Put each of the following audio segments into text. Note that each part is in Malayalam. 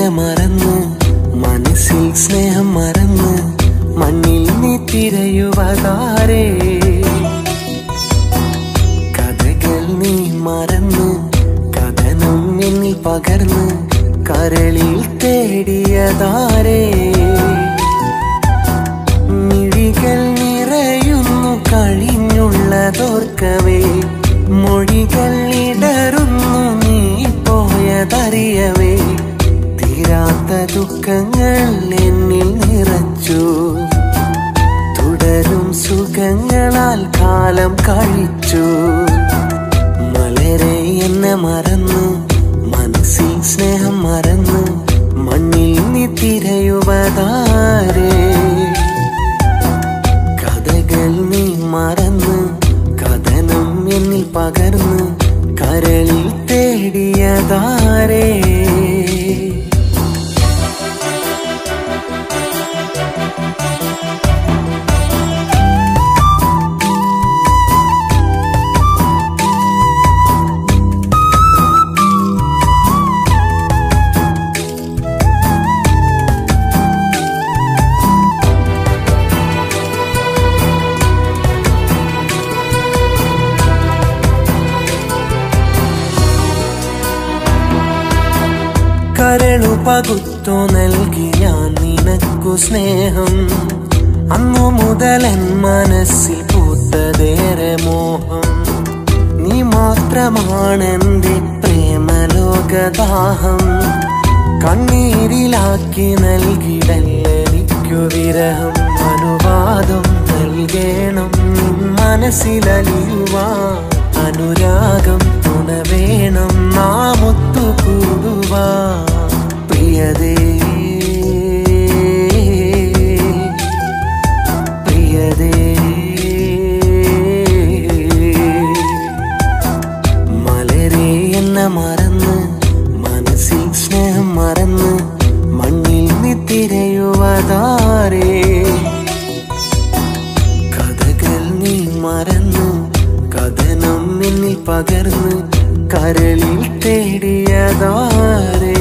എന്നെ മറന്നു മനസ്സിൽ സ്നേഹം മറന്നു മണ്ണിൽ നീ തിരയുവതാരേ കഥകൾ നീ മറന്നു കഥനം എന്നിൽ പകർന്നു കരളിൽ തേടിയതാരേ മിഴികൾ നിറയുന്നു കഴിഞ്ഞുള്ളതോർക്കവേ മൊഴികൾ ഇടറുന്നു നീ പോയതറിയവേ തീരാത്ത ദുഃഖങ്ങൾ എന്നിൽ നിറച്ചു തുടരും സുഖങ്ങളാൽ കാലം കഴിച്ചു മലരെ എന്നെ മറന്നു മനസ്സിൽ സ്നേഹം മറന്നു മണ്ണിൽ നീ തിരയുവതാരേ കഥകൾ നീ മറന്നു കഥനം എന്നിൽ പകർന്നു കരളിൽ തേടിയതാരേ കരളു പകുത്തു നൽകി ഞാൻ നിനക്കു സ്നേഹം അന്നു മുതൽ എൻ മനസ്സിൽ പൂത്തതേറെ മോഹം നീ മാത്രമാണെന്റെ പ്രേമലോകദാഹം കണ്ണീരിലാക്കി നൽകിടല്ലെനിക്കു വിരഹം അനുവാദം നൽകേണം നിൻ മനസ്സിലലിയുവാ അനുരാഗം തുണ വേണം നാം ഒത്തുകൂടുവാ പ്രിയതേ പ്രിയതേ മലരെ എന്നെ മറന്ന് മനസ്സിൽ സ്നേഹം മറന്ന് മണ്ണിൽ നീ തിരയുവതാരേ കഥകൾ നീ മറന്നു കഥനം എന്നിൽ പകർന്ന് കരളിൽ തേടിയതാരേ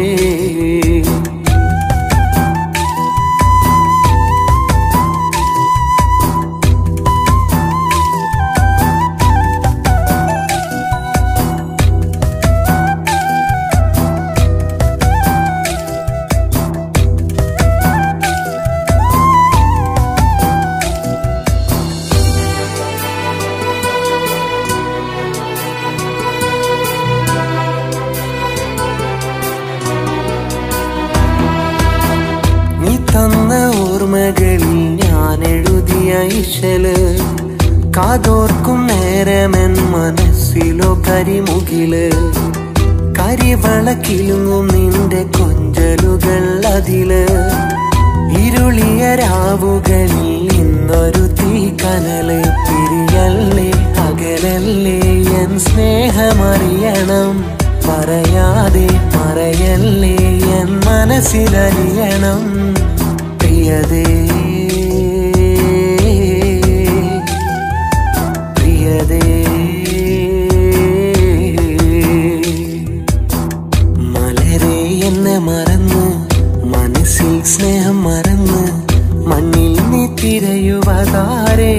നീ തന്ന ഓർമ്മകളിൽ ഞാൻ എഴുതിയ ഇശല് കാതോർക്കും നേരമെൻ മനസ്സിലോ കരിമുകില് കരിവളക്കിലുങ്ങും നിന്റെ കൊഞ്ചലുകൾ അതില് ഇരുളിയ രാവുകളിൽ ഇന്നൊരു തീ കനല് പിരിയല്ലേ അകലല്ലേ എൻ സ്നേഹമറിയണം പറയാതെ മറയല്ലേ എൻ മനസ്സിലറിയണം പ്രിയതേ പ്രിയതേ മലരെ എന്നെ മറന്നു മനസ്സിൽ സ്നേഹം മറന്നു മണ്ണിൽ നീ തിരയുവതാരേ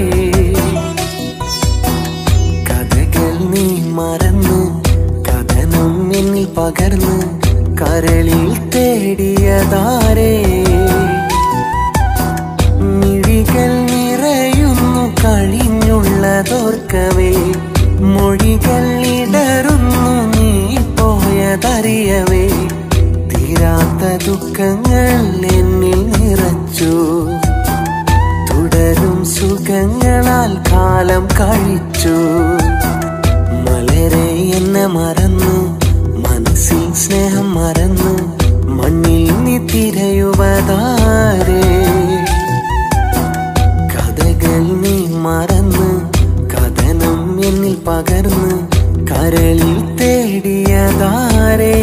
കഥകൾ നീ മറന്നു കഥനം എന്നിൽ പകർന്നു കരളിൽ തേടിയതാരേ മിഴികൾ നിറയുന്നു കഴിഞ്ഞുള്ളതോർക്കവേ മൊഴികൾ ഇടറുന്നു നീ പോയതറിയവേ തീരാത്ത ദുഃഖങ്ങൾ എന്നിൽ നിറച്ചു തുടരും സുഖങ്ങളാൽ കാലം കഴിച്ചു മലരെ എന്നെ മറന്നു മനസ്സിൽ സ്നേഹം മറന്നു മണ്ണിൽ നീ തിരയുവതാരേ കഥകൾ നീ മറന്നു കഥനം എന്നിൽ പകർന്നു കരളിൽ തേടിയതാരേ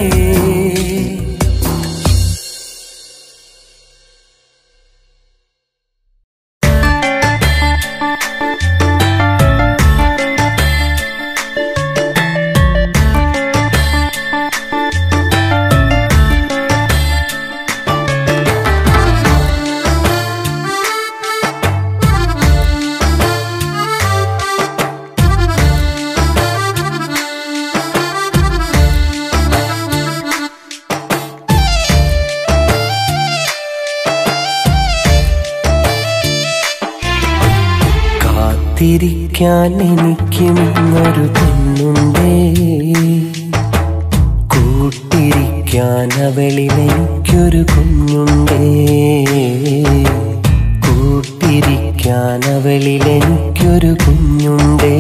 കാത്തിരിക്കാൻ എനിക്കും ഇന്നൊരു പെണ്ണുണ്ടേ കൂട്ടിരിക്കാൻ അവളിൽ എനിക്കൊരു കുഞ്ഞുണ്ടേ കൂട്ടിരിക്കാൻ അവളിൽ എനിക്കൊരു കുഞ്ഞുണ്ടേ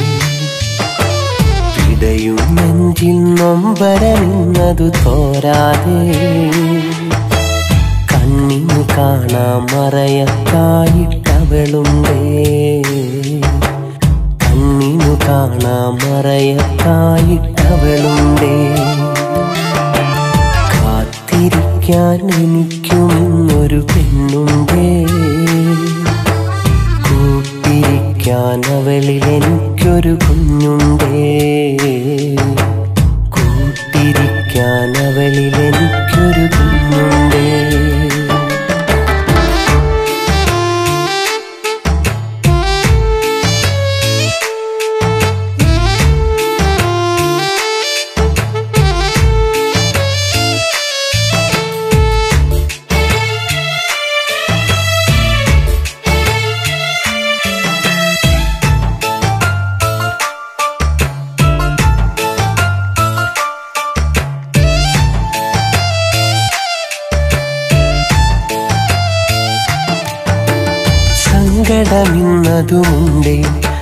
ഇടയും നെഞ്ചിൽ നൊമ്പരമിന്നതു തോരാതെ കണ്ണിന് കാണാൻ മറയത്തായിട്ടവളുണ്ടേ കണ്ണിനു കാണാൻ മറയത്തായിട്ടവളുണ്ടേ കാത്തിരിക്കാൻ എനിക്കും ഇന്നൊരു പെണ്ണുണ്ടേ കൂട്ടിരിക്കാൻ അവളിൽ എനിക്കൊരു കുഞ്ഞുണ്ടേ കൂട്ടിരിക്കാൻ അവളിൽ എനിക്കൊരു കുഞ്ഞുണ്ടേ സങ്കടമിന്നതുമുണ്ടേ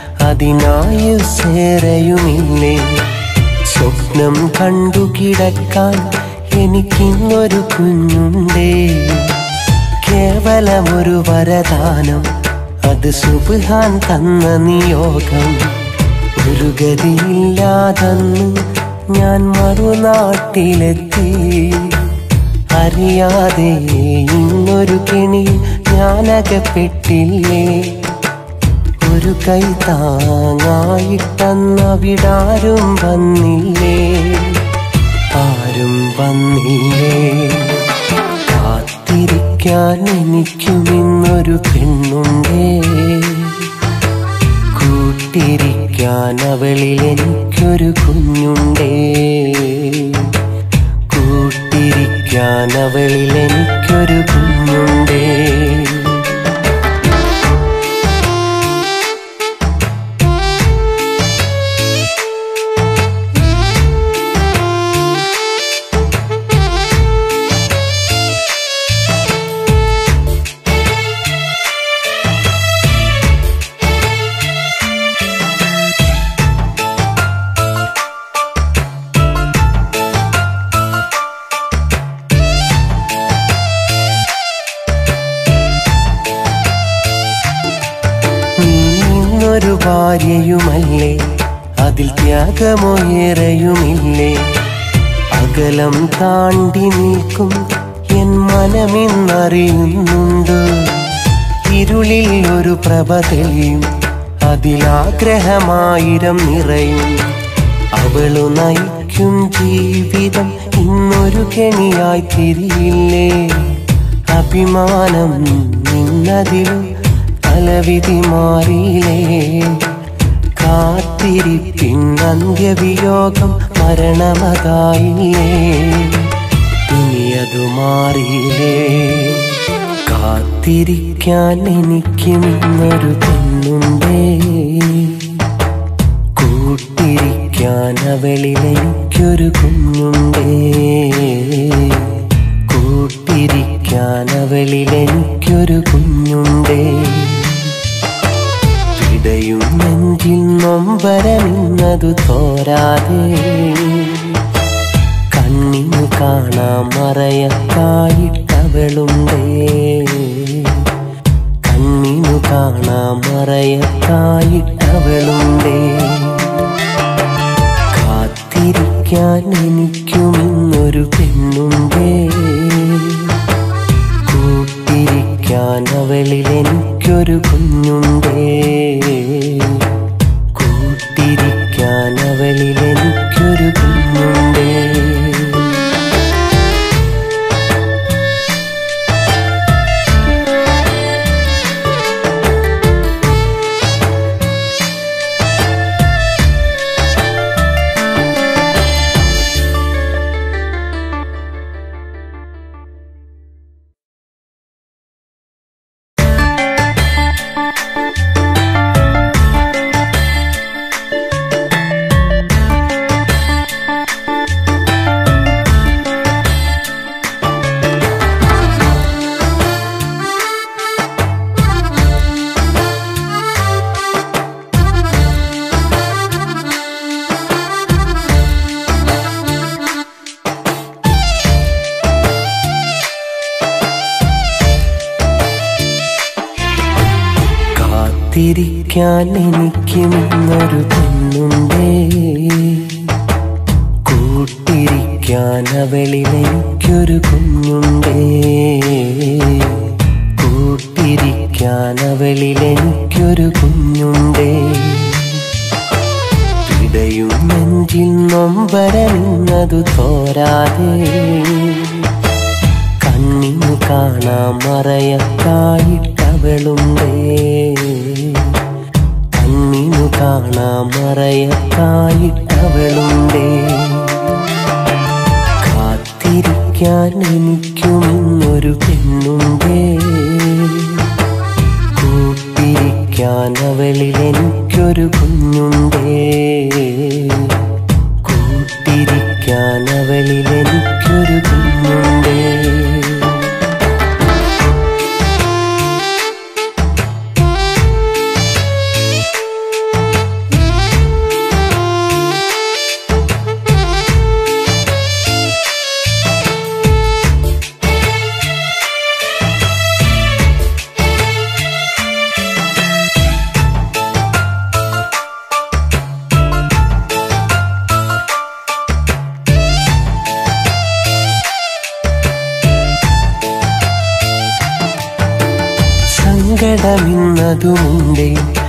അതിനായുസേറയുമില്ലേ സ്വപ്നം കണ്ടു കിടക്കാൻ എനിക്കിന്നൊരു കുഞ്ഞുണ്ടേ കേവലമൊരു വരദാനം അത് സുബാൻ തന്ന നിയോഗം ഒരു ഗതിയില്ലാതെന്ന് ഞാൻ മറുനാട്ടിലെത്തി അറിയാതെ ഇന്നൊരു കെണി ഞാനകപ്പെട്ടില്ലേ ഒരു കൈ താങ്ങായിട്ടന്നവിടാരും വന്നില്ലേ ആരും വന്നില്ലേ കാത്തിരിക്കാൻ എനിക്കും ഇന്നൊരു പെണ്ണുണ്ടേ കൂട്ടിരിക്കാൻ അവളിൽ എനിക്കൊരു കുഞ്ഞുണ്ടേ കൂട്ടിരിക്കാൻ അവളിൽ എനിക്കൊരു കുഞ്ഞുണ്ടേ നീ ഇന്നൊരു ഭാര്യയുമല്ലേ അതിൽ ത്യാഗമോ ഏറെയുമില്ലേ അകലം താണ്ടി നിൽക്കും എൻ മനമിന്നറിയുന്നുണ്ട് ഇരുളിൽ ഒരു പ്രഭ തെളിയും അതിലാഗ്രഹമായിരം നിറയും അവളു നയിക്കും ജീവിതം ഇന്നൊരു കെണിയായി തിരിയില്ലേ അഭിമാനം നിന്നതിലും തലവിധി മാറിയില്ലേ കാത്തിരിപ്പിൻ അന്ത്യവിയോഗം മരണമതായില്ലേ ഇനിയതു മാറിയില്ലേ കാത്തിരിക്കാൻ എനിക്കും ഇന്നൊരു പെണ്ണുണ്ടേ കൂട്ടിരിക്കാൻ അവളിൽ എനിക്കൊരു കുഞ്ഞുണ്ടേ കൂട്ടിരിക്കാൻ അവളിൽ എനിക്കൊരു കുഞ്ഞുണ്ടേ ഇടയും നെഞ്ചിൽ നൊമ്പരമിന്നതു തോരാതെ കണ്ണിനു കാണാൻ മറയത്തായിട്ടവളുണ്ടേ കണ്ണിനു കാണാൻ മറയത്തായിട്ടവളുണ്ടേ കാത്തിരിക്കാൻ എനിക്കും ഇന്നൊരു പെണ്ണുണ്ടേ കൂട്ടിരിക്കാൻ അവളിൽ എനിക്കൊരു കുഞ്ഞുണ്ടേ കൂട്ടിരിക്കാൻ അവളിൽ എനിക്കൊരു കുഞ്ഞുണ്ടേ ും കൂട്ടിരിക്കാൻ എനിക്കും ഇന്നൊരു പെണ്ണുണ്ടേ കൂട്ടിരിക്കാൻ അവളിൽ എനിക്കൊരു കുഞ്ഞുണ്ടേ കൂട്ടിരിക്കാൻ അവളിൽ എനിക്കൊരു കുഞ്ഞുണ്ടേ ഇടയും നെഞ്ചിൽ നൊമ്പരമിന്നതു തോരാതെ കണ്ണിന് കാണാൻ മറയക്കായിട്ടവളുണ്ടേ കണ്ണിനു കാണാൻ മറയക്കായിട്ടവളുണ്ടേ കാത്തിരിക്കാൻ എനിക്കും ഇന്നൊരു പെണ്ണുണ്ടേ കൂട്ടിരിക്കാൻ അവളിൽ എനിക്കൊരു കുഞ്ഞുണ്ടേ കൂട്ടിരിക്കാൻ അവളിൽ എനിക്കൊരു കുഞ്ഞുണ്ടേ സങ്കടമിന്നതുമുണ്ടേ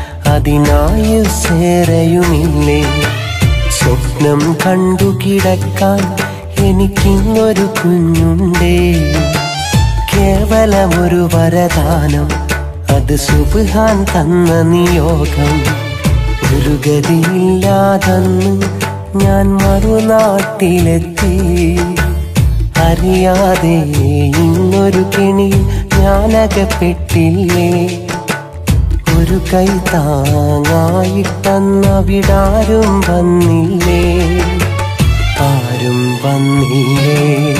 അതിനായുസേറയുമില്ലേ സ്വപ്നം കണ്ടു കിടക്കാൻ എനിക്കിന്നൊരു കുഞ്ഞുണ്ടേ കേവലമൊരു വരദാനം അത് സുബാൻ തന്ന നിയോഗം ഒരു ഗതിയില്ലാതന്ന് ഞാൻ മറുനാട്ടിലെത്തി അറിയാതെ ഇന്നൊരു കെണി ഞാനകപ്പെട്ടില്ലേ ഒരു കൈ താങ്ങായിട്ടന്നവിടാരും വന്നില്ലേ ആരും വന്നില്ലേ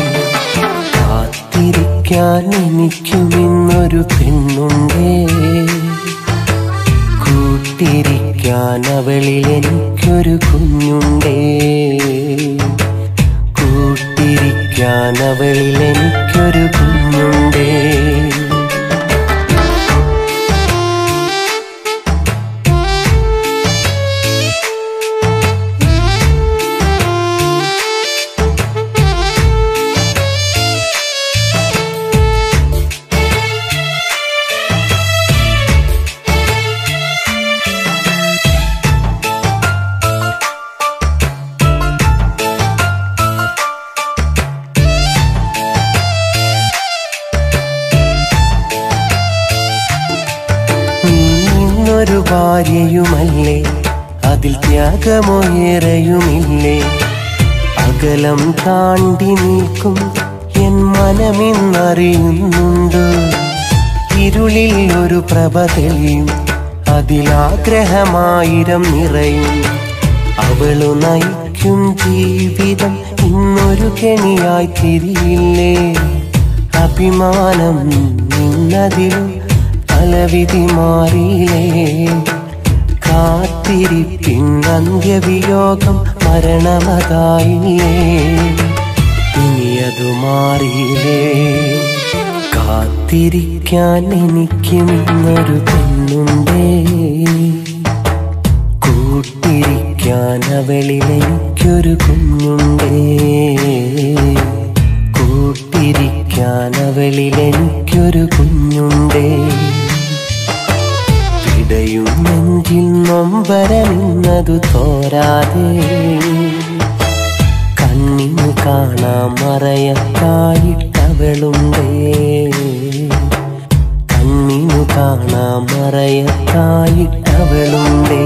കാത്തിരിക്കാൻ എനിക്കും ഇന്നൊരു പെണ്ണുണ്ടേ കൂട്ടിരിക്കാൻ അവളിൽ എനിക്കൊരു കുഞ്ഞുണ്ടേ കൂട്ടിരിക്കാൻ അവളിൽ എനിക്കൊരു കുഞ്ഞുണ്ടേ നീ ഇന്നൊരു ഭാര്യയുമല്ലേ അതിൽ ത്യാഗമോയേറെയുമില്ലേ അകലം താണ്ടി നിൽക്കും എൻ മനമിന്നറിയുന്നുണ്ട് ഇരുളിൽ ഒരു പ്രഭ തെളിയും അതിലാഗ്രഹമായിരം നിറയും അവളു നയിക്കും ജീവിതം ഇന്നൊരു കെണിയായി തിരിയില്ലേ അഭിമാനം നിന്നതിലും തലവിധി മാറിയില്ലേ കാത്തിരിപ്പിൻ അന്ത്യവിയോഗം മരണമതായില്ലേ ഇനിയതു മാറിയില്ലേ കാത്തിരിക്കാൻ എനിക്കും ഇന്നൊരു പെണ്ണുണ്ടേ കൂട്ടിരിക്കാൻ അവളിൽ എനിക്കൊരു കുഞ്ഞുണ്ടേ കൂട്ടിരിക്കാൻ അവളിൽ എനിക്കൊരു കുഞ്ഞുണ്ടേ ഇടയും നെഞ്ചിൽ നൊമ്പരമിന്നതു തോരാതെ കണ്ണിന് കാണാൻ മറയക്കായിട്ടവളുണ്ടേ കണ്ണിനു കാണാൻ മറയക്കായിട്ടവളുണ്ടേ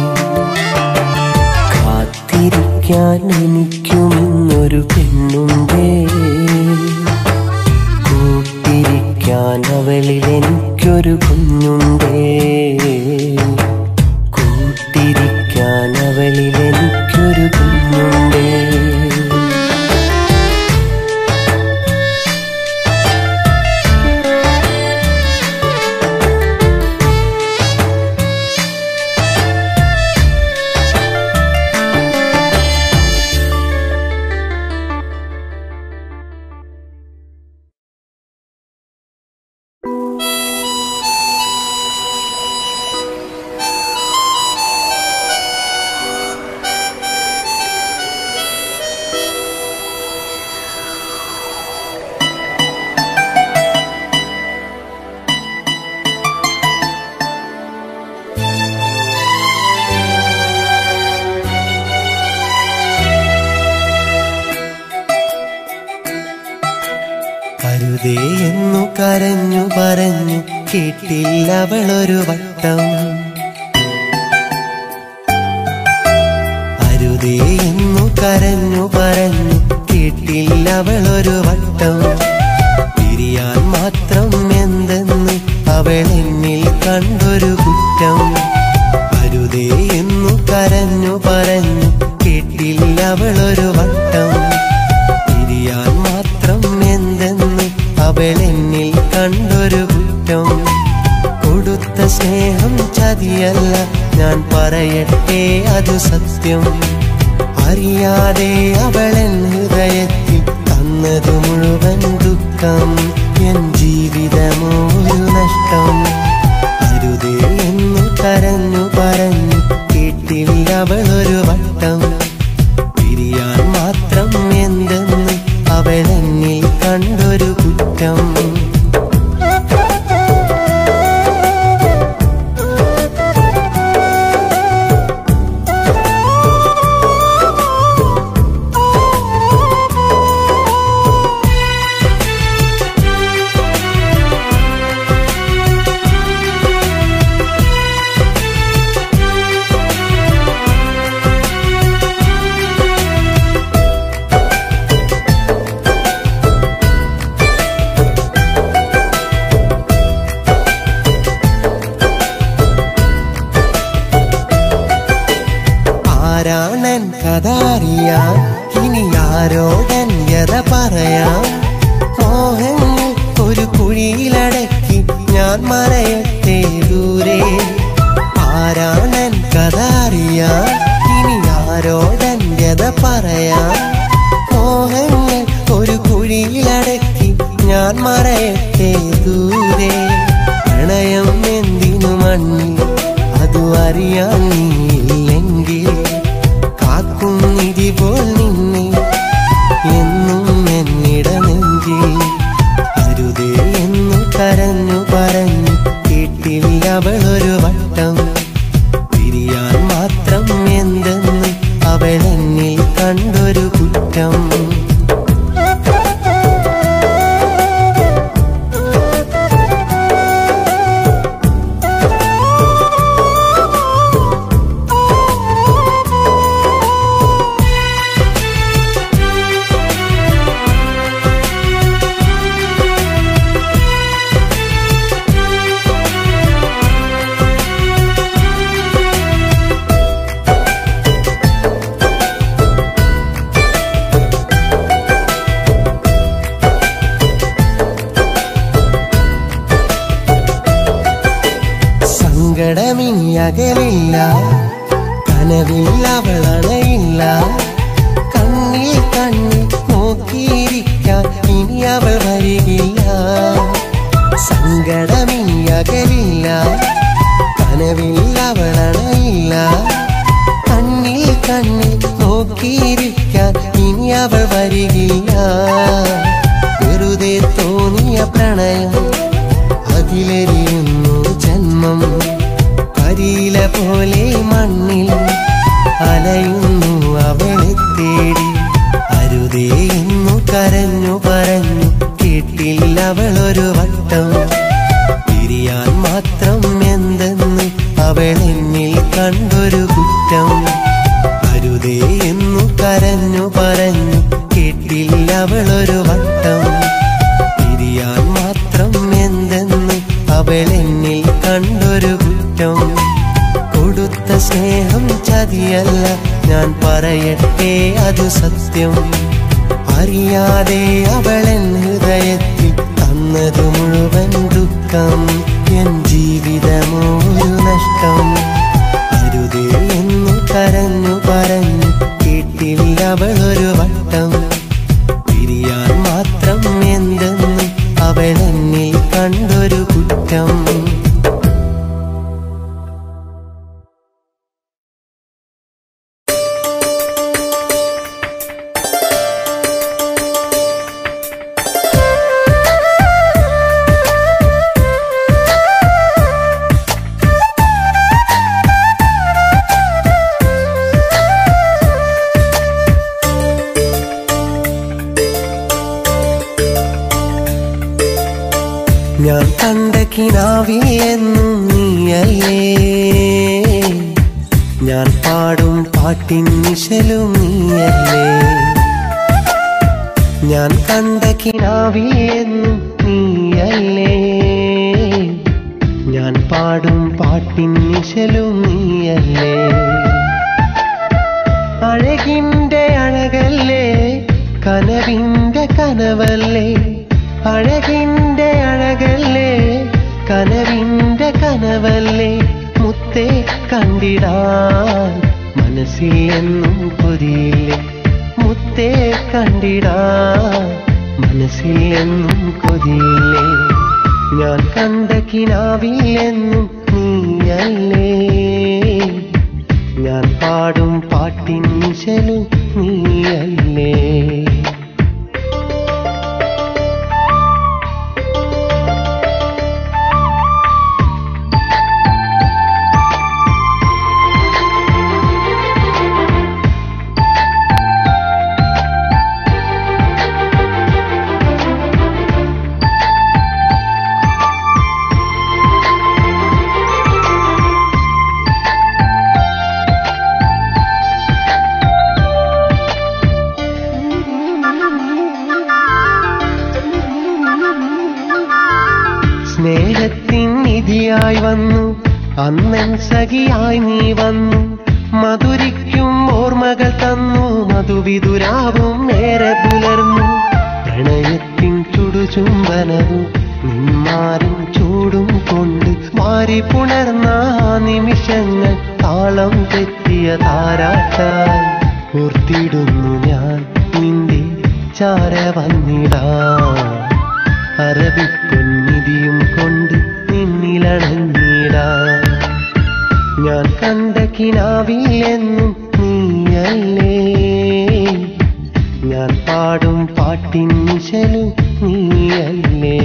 കാത്തിരിക്കാൻ എനിക്കും ഇന്നൊരു പെണ്ണുണ്ടേ കൂട്ടിരിക്കാൻ അവളിൽ എനിക്കൊരു കുഞ്ഞുണ്ടേ കൂട്ടിരിക്കാൻ അവളിൽ എനിക്കൊരു കുഞ്ഞുണ്ടേ അരുതേ എന്നു കരഞ്ഞു പറഞ്ഞു കേട്ടില്ല അവളൊരു വട്ടം അരുതേ എന്നു കരഞ്ഞു പറഞ്ഞു കേട്ടില്ല അവളൊരു വട്ടം പിരിയാൻ മാത്രം എന്തെന്ന് അവൾ എന്നിൽ കണ്ടൊരു കുറ്റം അരുതേ എന്നു കരഞ്ഞു പറഞ്ഞു കേട്ടില്ല അവളൊരു വട്ടം പിരിയാൻ മാത്രം എന്തെന്ന് അവൾ എന്നിൽ കണ്ടൊരു കുറ്റം കൊടുത്ത സ്നേഹം ചതിയല്ല ഞാൻ പറയട്ടെ അത് സത്യം അറിയാതെ അവളൻ ഹൃദയത്തിൽ തന്നത് മുഴുവൻ ദുഃഖം എൻ ജീവിതമോ ഒരു നഷ്ടം അരുതേ എന്ന് കരഞ്ഞു പറഞ്ഞു കേട്ടില്ല അവളൊരു വട്ടം പിരിയാൻ മാത്രം എന്തെന്ന് അവളെന്നിൽ കണ്ടൊരു കുറ്റം ആരാണൻ കഥ അറിയാം ഇനി ആരോടൻ യഥ പറയാം മോഹങ്ങൾ ഒരു കുഴിയിലടക്കി ഞാൻ മറയട്ടെ ദൂരെ ആരാണൻ കഥ അറിയാം ഇനി ആരോടൻ യഥ പറയാം മോഹങ്ങൾ ഒരു കുഴിയിലടക്കി ഞാൻ മറയട്ടെ ദൂരെ പ്രണയം എന്തിനു മണ്ണിൽ അതു അറിയാൻ നീയില്ലെങ്കിൽ കാക്കും നിധി പോൽ നിന്നെ എന്നും എന്നിട നെഞ്ചിൽ അരുതേ എന്ന് കരഞ്ഞു പറഞ്ഞു കേട്ടില്ല അവളൊരു വട്ടം പിരിയാൻ മാത്രം എന്തെന്ന് അവളെന്നിൽ കണ്ടൊരു കുറ്റം സങ്കടമിഞ്ഞകലില്ല കനവിൽ അവളണയില്ല കണ്ണിൽ കണ്ണിൽ നോക്കിയിരിക്കാൻ ഇനി അവൾ വരികില്ല സങ്കടമിഞ്ഞകലില്ല കനവിൽ അവളണയില്ല കണ്ണിൽ കണ്ണിൽ നോക്കിയിരിക്കാൻ ഇനി അവൾ വരികില്ല വെറുതെ തോന്നിയ പ്രണയം അതിലെരിയുന്നു ജന്മം കരിയില പോലെ മണ്ണിൽ അലയുന്നു അവളെ തേടി അരുതേ എന്നു കരഞ്ഞു പറഞ്ഞു കേട്ടില്ല അവളൊരു വട്ടം പിരിയാൻ മാത്രം എന്തെന്ന് അവളെന്നിൽ കണ്ടൊരു കുറ്റം അരുതേ എന്നു കരഞ്ഞു പറഞ്ഞു കേട്ടില്ല അവളൊരു വട്ടം പിരിയാൻ മാത്രം എന്തെന്ന് അവളെന്നിൽ കണ്ടൊരു കുറ്റം കൊടുത്ത സ്നേഹം ചതിയല്ല ഞാൻ പറയട്ടെ അത് സത്യം അറിയാതെ അവളൻ ഹൃദയത്തിൽ തന്നത് മുഴുവൻ ദുഃഖം എൻ ജീവിതമോ ഒരു നഷ്ടം അരുതേ എന്ന് കരഞ്ഞു പറഞ്ഞു കേട്ടില്ല അവളൊരു വട്ടം പിരിയാൻ മാത്രം എന്തെന്ന് അവളെന്നിൽ കണ്ടൊരു കുറ്റം ആ ഞാൻ കണ്ട കിനാവിൽ എന്നും നീയല്ലേ ഞാൻ പാടും പാട്ടിൻ നിശലും നീയല്ലേ ഞാൻ കണ്ട കിനാവിൽ എന്നും നീയല്ലേ ഞാൻ പാടും പാട്ടിൻ നിശലും നീയല്ലേ അഴകിൻ്റെ അഴകല്ലേ കനവിൻ്റെ കനവല്ലേ അഴകിൻ്റെ അഴകല്ലേ കനവിൻ്റെ കനവല്ലേ മുത്തേ കണ്ടിടാൻ മനസ്സിൽ എന്നും കൊതിയില്ലേ മുത്തേ കണ്ടിടാൻ മനസ്സിൽ എന്നും കൊതിയില്ലേ ഞാൻ കണ്ട കിനാവിൽ എന്നും നീയല്ലേ ഞാൻ പാടും പാട്ടിൻ നിശലും നീയല്ലേ സ്നേഹത്തിൻ നിധിയായി വന്നു അന്നൻ സഖിയായി നീ വന്നു മധുരിക്കും ഓർമ്മകൾ തന്നു മധുവിതുരാവും നേരെ പുലർന്നു പ്രണയത്തിൻ ചുടുചുംബനവും നിന്മാരും ചൂടും കൊണ്ട് മാറി പുണർന്ന ആ നിമിഷങ്ങൾ താളം തെറ്റിയ താരാട്ടായി ഓർത്തിടുന്നു ഞാൻ നിന്റെ ചാര വന്നിടാം അറബിപ്പൊന്നിധിയും കൊണ്ട് നിന്നിലണഞ്ഞിടാ ഞാൻ കണ്ട കിനാവിൽ എന്നും നീയല്ലേ ഞാൻ പാടും പാട്ടിൻ നിശലും നീയല്ലേ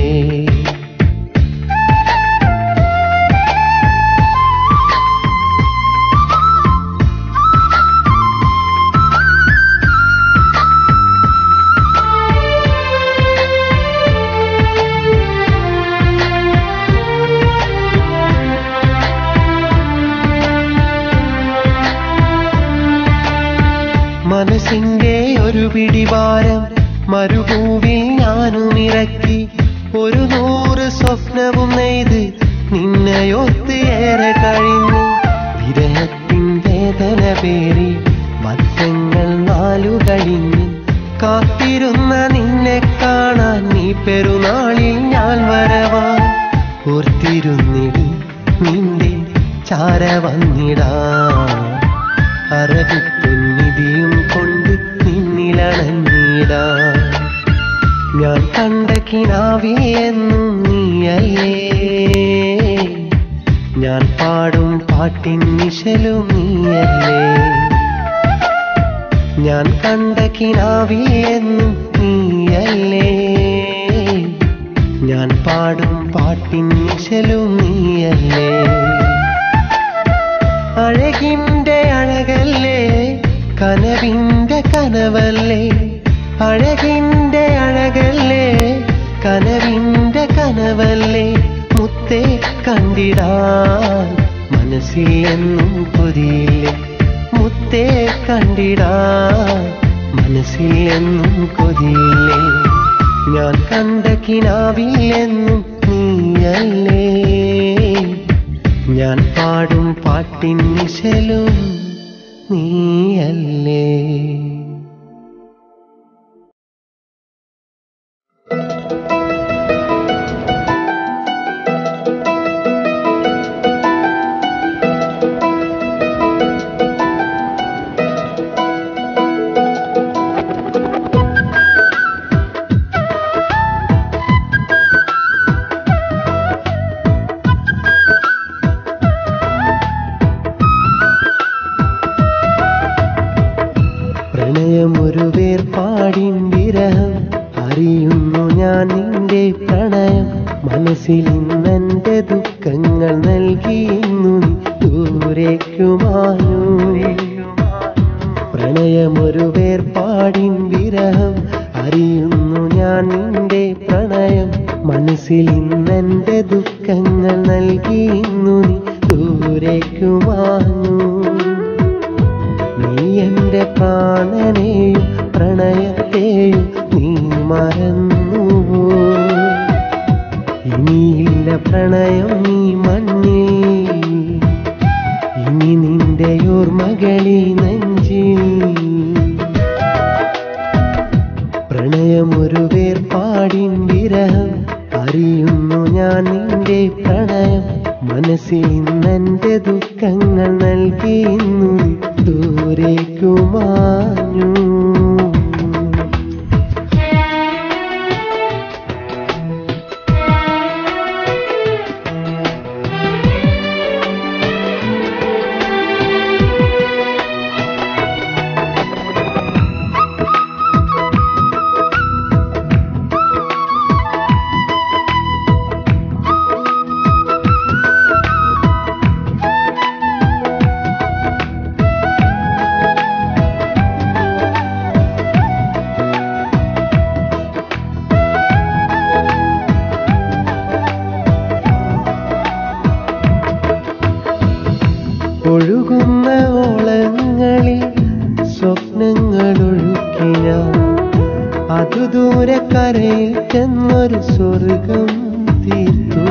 മനസ്സിന്റെ ഒരു പിടിവാരം മരുഭൂവിൽ ഞാനും ഇറക്കി ഒരു നൂറ് സ്വപ്നവും നെയ്ത് നിന്നെയൊത്ത് ഏറെ കഴിഞ്ഞു വിരഹത്തിൻ വേദന പേറി വർഷങ്ങൾ നാലു കഴിഞ്ഞ് കാത്തിരുന്ന നിന്നെ കാണാൻ നീ പെരുന്നാളിൽ ഞാൻ വരവാ ഓർത്തിരുന്നിടി നിന്റെ ചാര വന്നിടാ അറബിപ്പൊന്നിധിയും കൊണ്ട് നിന്നിലണഞ്ഞിടാ ഞാൻ കണ്ട കിനാവിൽ എന്നും നീയല്ലേ ഞാൻ പാടും പാട്ടിൻ നിശലും നീയല്ലേ ഞാൻ കണ്ട കിനാവിൽ എന്നും നീയല്ലേ ഞാൻ പാടും പാട്ടിൻ നിശലും നീയല്ലേ അഴകിൻ്റെ അഴകല്ലേ കനവിൻ്റെ കനവല്ലേ അഴകിൻ്റെ അഴകല്ലേ കനവിൻ്റെ കനവല്ലേ മുത്തേ കണ്ടിടാൻ മനസ്സിൽ എന്നും കൊതിയില്ലേ മുത്തേ കണ്ടിടാൻ മനസ്സിൽ എന്നും കൊതിയില്ലേ ഞാൻ കണ്ട കിനാവിൽ എന്നും നീയല്ലേ ഞാൻ പാടും പാട്ടിൻ നിശലും നീയല്ലേ പ്രണയമൊരു വേർപാടിൻ വിരഹം അറിയുന്നു ഞാൻ നിന്റെ പ്രണയം മനസ്സിൽ ഇന്നെന്റെ ദുഃഖങ്ങൾ നൽകിയുന്നു നീ ദൂരേക്കുമാനു പ്രണയമൊരു വേർപാടിൻ വിരഹം അറിയുന്നു ഞാൻ നിന്റെ പ്രണയം മനസ്സിൽ മനസ്സിൽ ഇന്നെന്റെ ദുഃഖങ്ങൾ നൽകി ഇന്നു നീ ദൂരേക്കു മാഞ്ഞു നീ എന്റെ പ്രാണനെയും പ്രണയത്തെയും നീ മറന്നുവോ ഇനിയില്ല പ്രണയം നീ മണ്ണിൽ ഇനി നിന്റെ ഓർമ്മകളി നെഞ്ചിൽ പ്രണയമൊരു വേർപാടിൻ വിരഹം അറിയുന്നു ഞാൻ നിന്റെ പ്രണയം മനസ്സിൽ ഇന്നെന്റെ ദുഃഖങ്ങൾ നൽകി ഇന്നു നീ ദൂരേക്കു മാഞ്ഞു ഒഴുകുന്ന ഓളങ്ങളിൽ സ്വപ്നങ്ങൾ ഒഴുക്കി ഞാൻ അതു ദൂരെ കരയിൽ ചെന്നൊരു സ്വർഗം തീർത്തു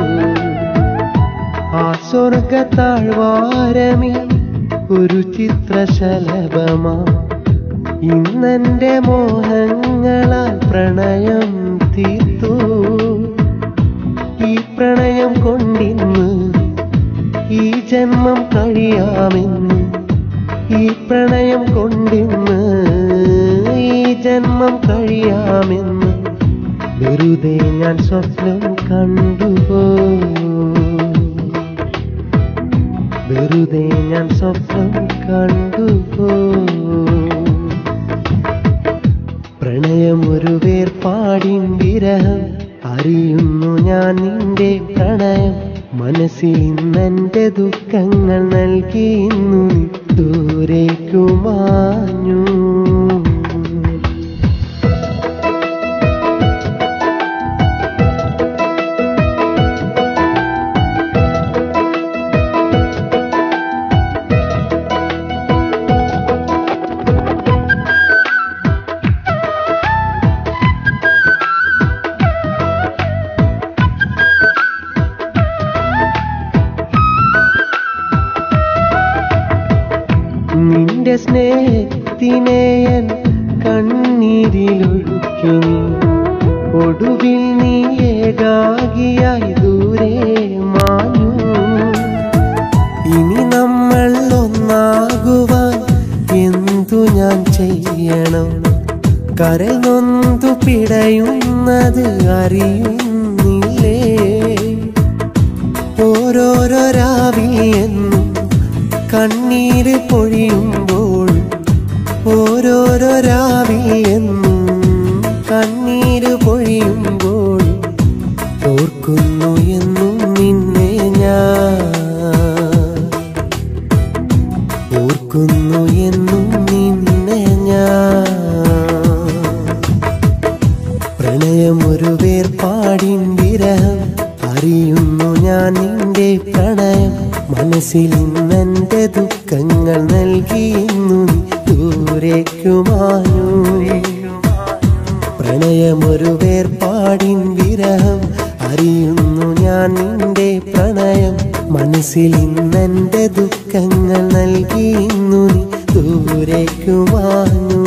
ആ സ്വർഗ താഴ്വാരമി ഒരു ചിത്രശലഭമാ ഇന്നെന്റെ മോഹങ്ങളാൽ പ്രണയം തീർത്തു ഈ പ്രണയം കൊണ്ടിന്ന് ഈ ജന്മം കഴിയാമെന്ന് ഈ പ്രണയം കൊണ്ടിന്ന് ഈ ജന്മം കഴിയാമെന്ന് വെറുതെ ഞാൻ സ്വപ്നം കണ്ടുപോ വെറുതെ ഞാൻ സ്വപ്നം കണ്ടുപോ പ്രണയം ഒരു വേർപാടിൻ വിരഹം അറിയുന്നു ഞാൻ നിന്റെ പ്രണയം മനസ്സിൽ ഇന്നെന്റെ ദുഃഖങ്ങൾ നൽകി ഇന്നു നീ ദൂരേക്കു മാഞ്ഞു നിന്റെ സ്നേഹത്തിനെയൻ കണ്ണീരിലൊഴുക്കി നീ ഒടുവിൽ നീ ഏകാകിയായി ദൂരെ മാഞ്ഞു ഇനി നമ്മൾ ഒന്നാകുവാൻ എന്തു ഞാൻ ചെയ്യണം കരൽ നൊന്തു പിടയുന്നത് അറിയുന്നില്ലേ ഓരോരോ രാവിൽ എന്നും കണ്ണീര് പൊഴിയുമ്പോൾ ഓരോരോ രാവിൽ എന്നും കണ്ണീര് പൊഴിയുമ്പോൾ ഓർക്കുന്നു എന്നും നിന്നെ ഞാൻ ഓർക്കുന്നു എന്നും നിന്നെ ഞാൻ പ്രണയമൊരു വേർപാടിൻ വിരഹം അറിയുന്നു ഞാൻ നിന്റെ പ്രണയം മനസ്സിൽ ഇന്നെന്റെ ദുഃഖങ്ങൾ നൽകി ഇന്നു നീ ദൂരേക്കു മാഞ്ഞു പ്രണയമൊരു വേർപാടിൻ വിരഹം അറിയുന്നു ഞാൻ നിന്റെ പ്രണയം മനസ്സിൽ ഇന്നെന്റെ ദുഃഖങ്ങൾ നൽകി ഇന്നു നീ ദൂരേക്കു മാഞ്ഞു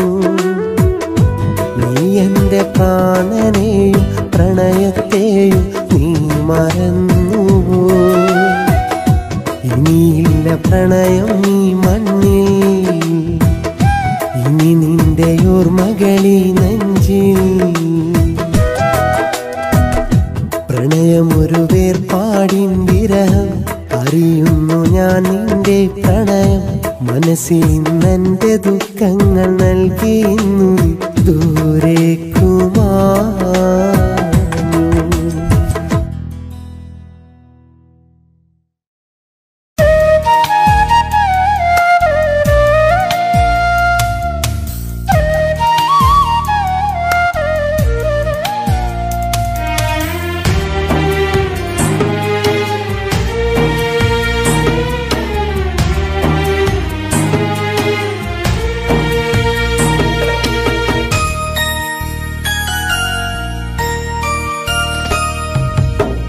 നീ എന്റെ പ്രാണനെയും പ്രണയത്തെയും നീ മറന്നുവോ ഇനിയില്ല പ്രണയം നീ മണ്ണിൽ ഇനി നിന്റെ ഓർമ്മകളി നെഞ്ചിൽ പ്രണയമൊരു വേർപാടിൻ വിരഹം അറിയുന്നു ഞാൻ നിന്റെ പ്രണയം മനസ്സിൽ ഇന്നെന്റെ ദുഃഖങ്ങൾ നൽകി ഇന്നു നീ ദൂരേക്കു മാഞ്ഞു Thank you.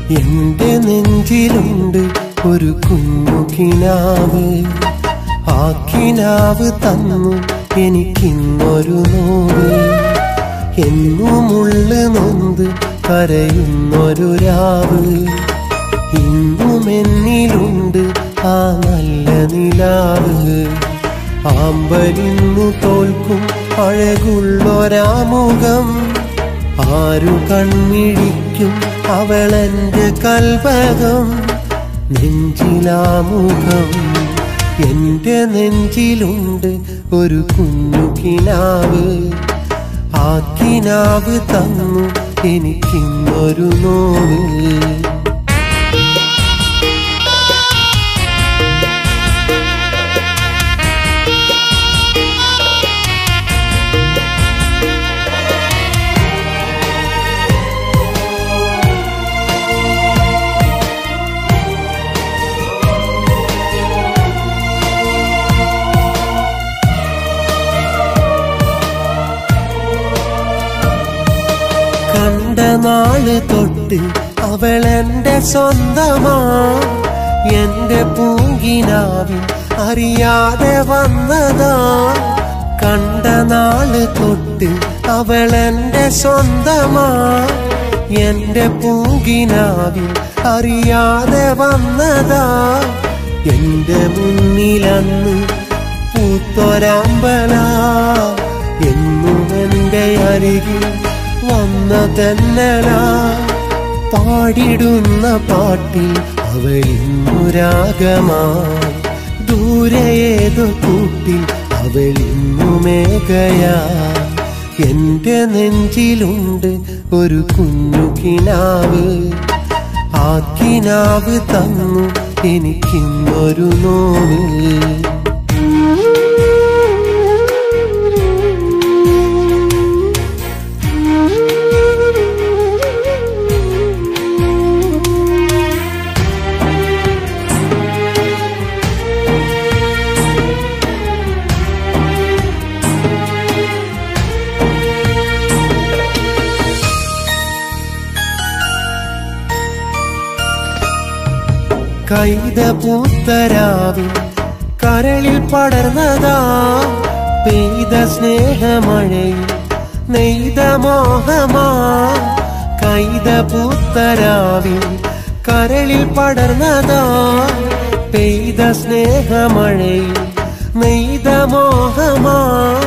എന്റെ നെഞ്ചിലുണ്ട് ഒരു കുഞ്ഞു കിനാവ് ആ കിനാവ് തന്നു എനിക്കിന്നൊരു നോവ് എന്നുമുള്ളു നൊന്ത് കരയുന്നൊരു രാവ് ഇന്നും എന്നിലുണ്ട് ആ നല്ല നിലാവ് ആമ്പലിന്നു തോൽക്കും അഴകുള്ളൊരാമുഖം ആരു കൺമിഴിക്കും അവളെന്റെ കൽപകം നെഞ്ചിലാമുഖം എന്റെ നെഞ്ചിലുണ്ട് ഒരു കുഞ്ഞു കിനാവ് ആ കിനാവ് തന്നു എനിക്കിന്നൊരു നോവ് കണ്ട നാള് തൊട്ട് അവളെന്റെ സ്വന്തമാ എന്റെ പൂങ്കിനാവിൽ അറിയാതെ വന്നതാ കണ്ട നാള് തൊട്ട് അവളെന്റെ സ്വന്തമാ എന്റെ പൂങ്കിനാവിൽ അറിയാതെ വന്നതാ എന്റെ മുന്നിലന്ന് പൂത്തൊരാമ്പല എന്നും എന്റെ അരികിൽ വന്ന തെന്നല പാടിടുന്ന പാട്ടിൽ അവളിന്നുരാഗമായി ദൂരെ ഏതോ കൂട്ടിൽ അവളിന്നു മേഘയാ എന്റെ നെഞ്ചിലുണ്ട് ഒരു കുഞ്ഞു കിനാവ് ആ കിനാവ് തന്നു എനിക്കിന്നൊരു നോവ് കൈത പൂത്തരാവിൽ കരളിൽ പടർന്നതാ പെയ്ത സ്നേഹമഴയിൽ നെയ്ത മോഹമാ കൈത പൂത്തരാവിൽ കരളിൽ പടർന്നതാ പെയ്ത സ്നേഹമഴയിൽ നെയ്ത മോഹമാ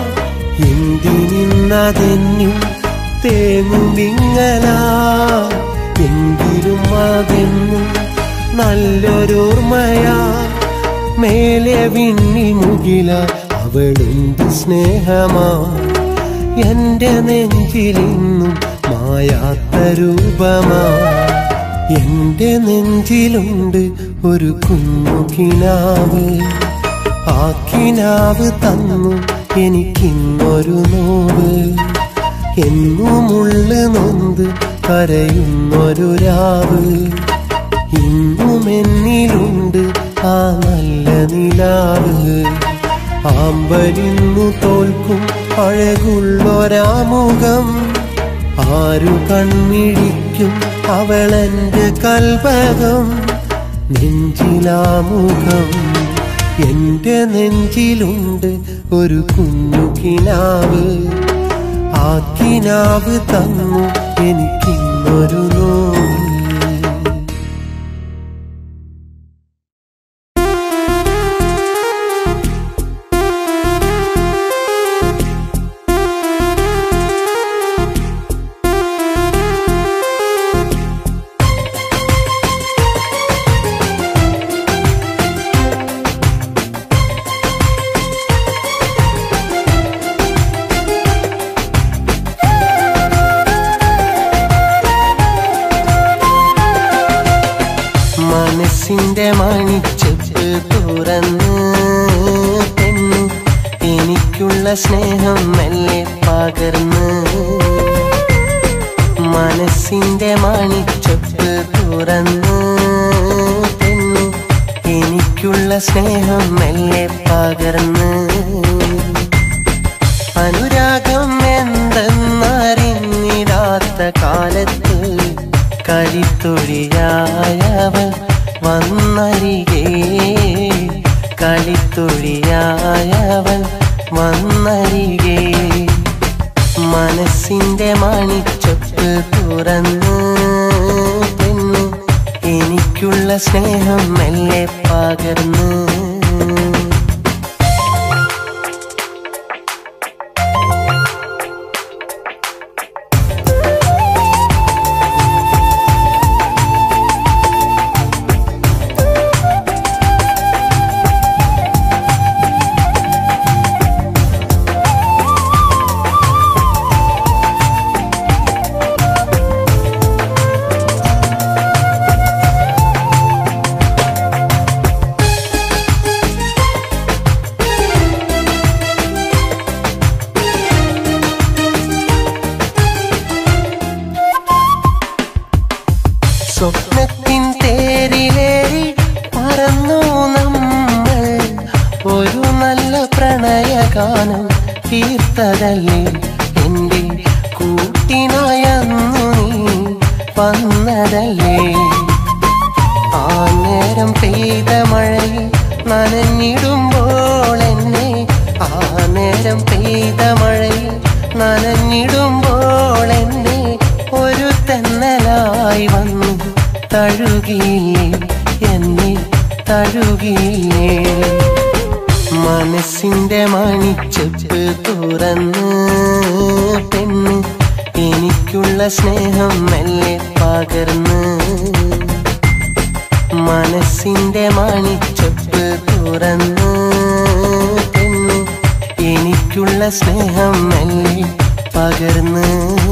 എന്തിനിന്നതെന്നും തേങ്ങുമിങ്ങലാ എങ്കിലും അതെന്നും നല്ലൊരോർമ്മയാ മേലെ വിണ്ണി മുകില അവളുണ്ട് സ്നേഹമാ എന്റെ നെഞ്ചിലിന്നും മായാത്ത രൂപമാ എന്റെ നെഞ്ചിലുണ്ട് ഒരു കുഞ്ഞു കിനാവ് ആ കിനാവ് തന്നു എനിക്കിന്നൊരു നോവ് എന്നുമുള്ളു നൊന്ത് കരയുന്നൊരു രാവ് ഇന്നും എന്നിലുണ്ട് ആ നല്ല നിലാവ് ആമ്പലിന്നു തോൽക്കും അഴകുള്ളൊരാമുഖം ആരു കൺമിഴിക്കും അവളെന്റെ കൽപകം നെഞ്ചിലാമുഖം എന്റെ നെഞ്ചിലുണ്ട് ഒരു കുഞ്ഞു കിനാവ് ആ കിനാവ് തന്നു എനിക്കിന്നൊരു നോവ് മനസ്സിന്റെ മണിച്ചെപ്പ് തുറന്ന് പെണ്ണു എനിക്കുള്ള സ്നേഹം മെല്ലെ പകർന്ന് മനസ്സിന്റെ മണിച്ചെപ്പ് തുറന്ന് പെണ്ണു എനിക്കുള്ള സ്നേഹം മെല്ലെ പകർന്ന് അനുരാഗം എന്തെന്നറിഞ്ഞിടാത്ത കാലത്ത് കളിത്തൊഴിയായവൾ വന്നരികെ കളിത്തൊഴിയായവൾ വന്നരികെ മനസ്സിന്റെ മണിച്ചൊപ്പ് തുറന്ന് പെണ്ണ് എനിക്കുള്ള സ്നേഹം മെല്ലെ പകർന്ന് സ്വപ്നത്തിൻ തേരിലേറി പറന്നു നമ്മൾ ഒരു നല്ല പ്രണയഗാനം തീർത്തതല്ലേ എൻ്റെ കൂട്ടിനായന്നു നീ വന്നതല്ലേ ആ നേരം പെയ്ത മഴയിൽ നനഞ്ഞിടുമ്പോൾ എന്നെ ആ നേരം പെയ്ത മഴയിൽ നനഞ്ഞിടുമ്പോൾ എന്നെ ഒരു തെന്നലായി വന്നു തഴുകിയില്ലേ എന്നെ തഴുകിയില്ലേ മനസ്സിന്റെ മണിച്ചെപ്പ് തുറന്ന് പെണ്ണ് എനിക്കുള്ള സ്നേഹം മെല്ലെ പകർന്ന് മനസ്സിന്റെ മണിച്ചെപ്പ് തുറന്ന് പെണ്ണ് എനിക്കുള്ള സ്നേഹം മെല്ലെ പകർന്ന്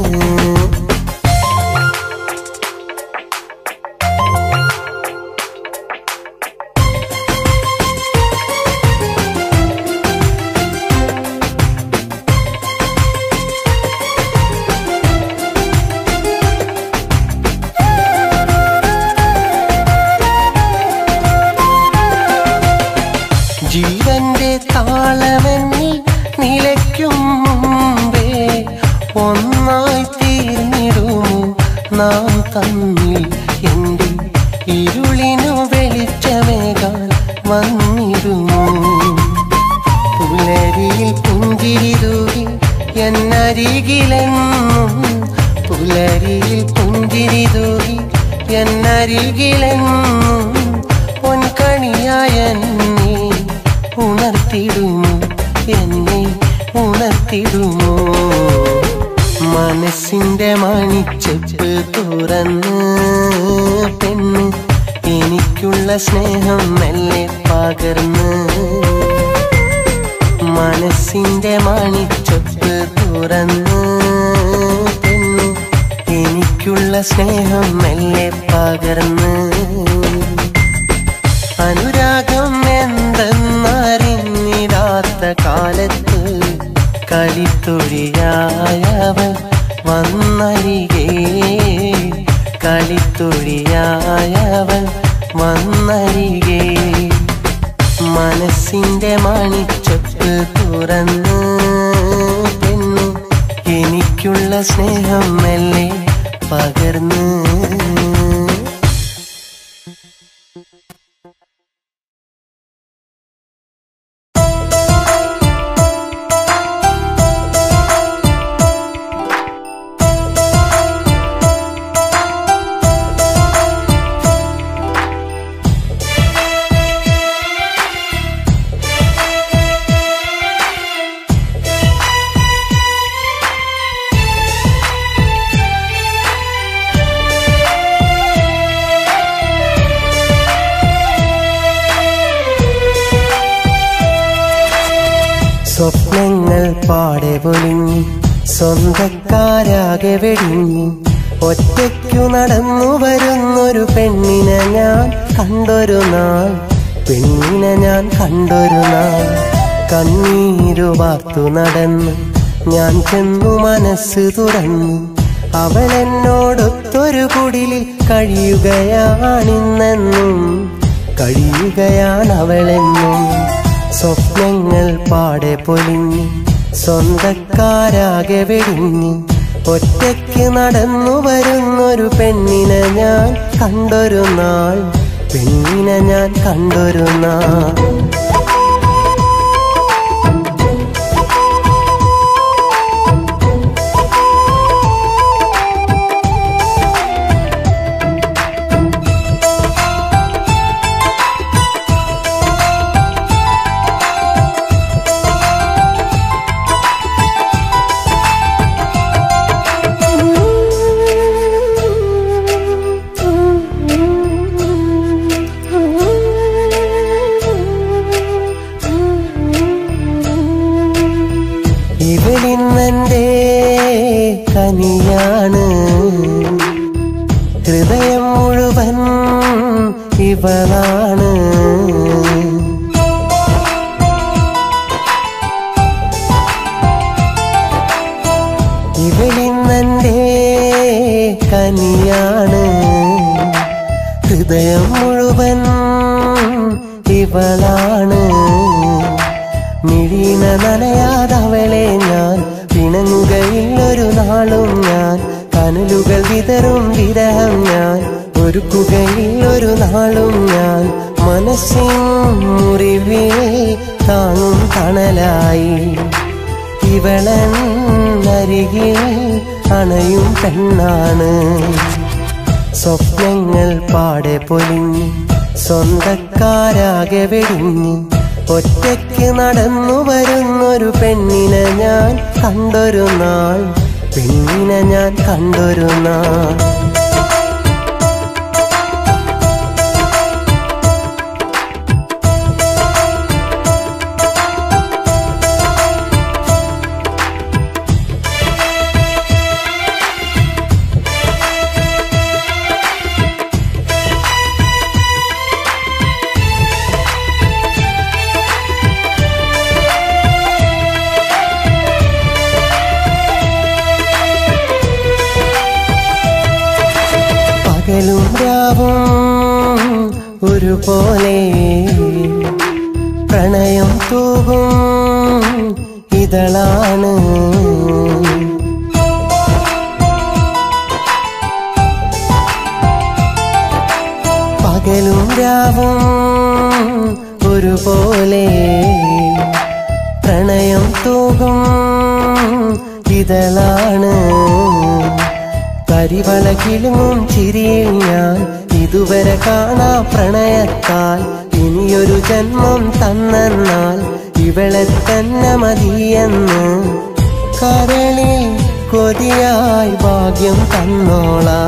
ജീവന്റെ താളമെന്നിൽ നിലയ്ക്കും മുമ്പേ ഒന്നായി തീർന്നിടുമോ നാം തമ്മിൽ എൻ്റെ ഇരുളിനു വെളിച്ചമേകാൻ വന്നിടുമോ പുലരിയിൽ പുഞ്ചിരി തൂകി എന്നരികിലെന്നും പുലരിയിൽ പുഞ്ചിരി തൂകി എന്നരികിലെന്നും പൊൻകണിയായ എന്നെ ഉണർത്തിടുമോ എന്നെ ഉണർത്തിടുമോ മനസ്സിന്റെ മണിച്ചെപ്പ് തുറന്ന് പെണ്ണ് എനിക്കുള്ള സ്നേഹം മെല്ലെ പകർന്ന് മനസ്സിന്റെ മണിച്ചൊപ്പ് തുറന്ന് പെണ്ണ് എനിക്കുള്ള സ്നേഹം മെല്ലെ പകർന്ന് അനുരാഗം എന്തെന്നറിഞ്ഞിടാത്ത കാലത്ത് കളിത്തൊഴിയായവൾ വന്നരികെ കളിത്തൊഴിയായവൾ വന്നരികെ മനസ്സിന്റെ മണിച്ചൊപ്പ് തുറന്ന് പെണ്ണ് എനിക്കുള്ള സ്നേഹം മെല്ലെ പകർന്ന് സ്വപ്നങ്ങൾ പാടെ പൊലിഞ്ഞു സ്വന്തക്കാരാകെ വെടിഞ്ഞു ഒറ്റയ്ക്കു നടന്നു വരുന്നൊരു പെണ്ണിനെ ഞാൻ കണ്ടൊരു നാൾ പെണ്ണിനെ ഞാൻ കണ്ടൊരു നാൾ കണ്ണീരു വാർത്തു നടന്നു ഞാൻ ചെന്നു മനസ്സ് തുറന്നു അവൾ എന്നോടൊത്തൊരു കുടിലിൽ കഴിയുകയാണിന്നെന്നും കഴിയുകയാണ് അവളെന്നും സ്വപ്നങ്ങൾ പാടെ പൊലിഞ്ഞു സ്വന്തക്കാരാകെ വെടിഞ്ഞു ഒറ്റയ്ക്ക് നടന്നു വരുന്നൊരു പെണ്ണിനെ ഞാൻ കണ്ടൊരു നാൾ പെണ്ണിനെ ഞാൻ കണ്ടൊരു നാൾ ഇവളിന്നെന്റെ കനിയാണ് ഹൃദയം മുഴുവൻ ഇവളാണ് ഇവളിന്നെന്റെ കനിയാണ് ഹൃദയം മുഴുവൻ ഇവളാണ് മിഴീന നനയാതവളെ ഞാൻ പിണങ്ങുകയില്ലൊരു നാളും ഞാൻ കനലുകൾ വിതറും വിരഹം ഞാൻ ഒരുക്കുകയില്ലൊരു നാളും ഞാൻ മനസ്സിൻ മുറിവിൽ താങ്ങും തണലായി ഇവളൻ അരികിൽ അണയും പെണ്ണാണ് സ്വപ്നങ്ങൾ പാടെ പൊലിഞ്ഞ് സ്വന്തക്കാരാകെ വെടിഞ്ഞ് ഒറ്റയ്ക്ക് നടന്നു വരുന്നൊരു പെണ്ണിനെ ഞാൻ കണ്ടൊരു നാൾ പെണ്ണിനെ ഞാൻ കണ്ടൊരു നാൾ പകലും രാവും ഒരുപോലെ പ്രണയം തൂകും ഇതളാണ് പകലും രാവും ഒരുപോലെ പ്രണയം തൂകും ഇതളാണ് കരിവളകിലും ചിരിയിൽ ഞാൻ ഇതുവരെ കാണാ പ്രണയത്താൽ ഇനിയൊരു ജന്മം തന്നാൽ ഇവളെ തന്നെ മതിയെന്ന് കരളിൽ കൊതിയായി ഭാഗ്യം തന്നോളാ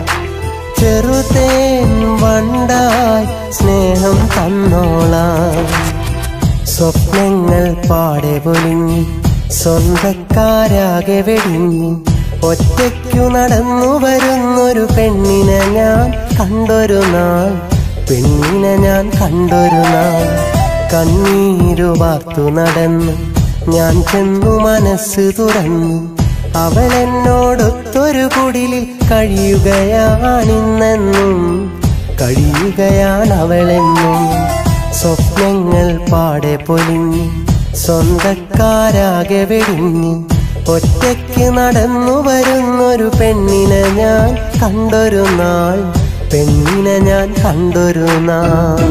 ചെറുതേൻ വണ്ടായി സ്നേഹം തന്നോളാം സ്വപ്നങ്ങൾ പാടെ പൊലിഞ്ഞ് സ്വന്തക്കാരാകെ വെടിഞ്ഞ് ഒറ്റയ്ക്കു നടന്നു വരുന്നൊരു പെണ്ണിനെ ഞാൻ കണ്ടൊരു നാൾ പെണ്ണിനെ ഞാൻ കണ്ടൊരു നാൾ കണ്ണീരു വാർത്തു നടന്ന് ഞാൻ ചെന്നു മനസ്സ് തുറന്നു അവൾ എന്നോടൊത്തൊരു കുടിലിൽ കഴിയുകയാണിന്നെന്നും കഴിയുകയാണ് അവളെന്നും സ്വപ്നങ്ങൾ പാടെ പൊലിഞ്ഞ് സ്വന്തക്കാരാകെ വെടിഞ്ഞ് ഒറ്റയ്ക്ക് നടന്നു വരുന്നൊരു പെണ്ണിനെ ഞാൻ കണ്ടൊരു നാൾ പെണ്ണിനെ ഞാൻ കണ്ടൊരു നാൾ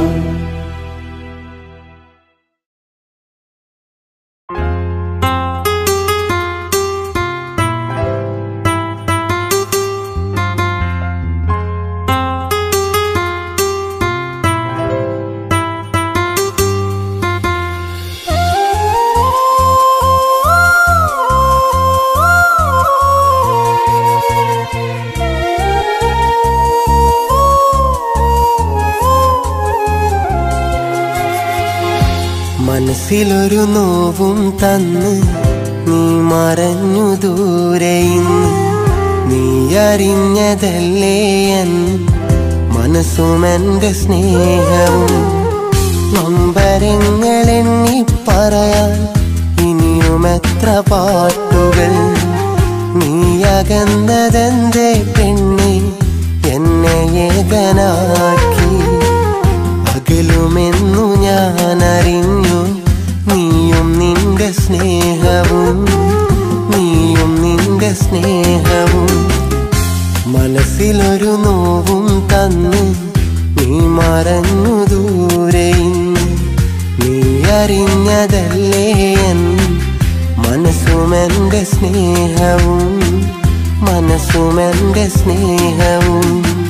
മനസ്സിലൊരു നോവും തന്ന് നീ മറഞ്ഞു ദൂരെ ഇന്ന് നീ അറിഞ്ഞതല്ലേ എൻ മനസ്സും എൻ്റെ സ്നേഹവും നമ്പരങ്ങളെണ്ണി പറയാൻ ഇനിയും എത്ര പാട്ടുകൾ നീ അകന്നതെന്തേ പെണ്ണെ എന്നെ ഏകനാക്കി അകലുമെന്നു ഞാൻ അറിഞ്ഞു നീയും നിന്റെ സ്നേഹവും നീയും നിന്റെ മനസ്സുമെന്റെ സ്നേഹവും മനസ്സിലൊരു നോവും തന്ന് നീ മറഞ്ഞു ദൂരെ ഇന്ന്. നീ അറിഞ്ഞതല്ലേ എൻ മനസ്സുമെന്റെ സ്നേഹവും മനസ്സുമെന്റെ സ്നേഹവും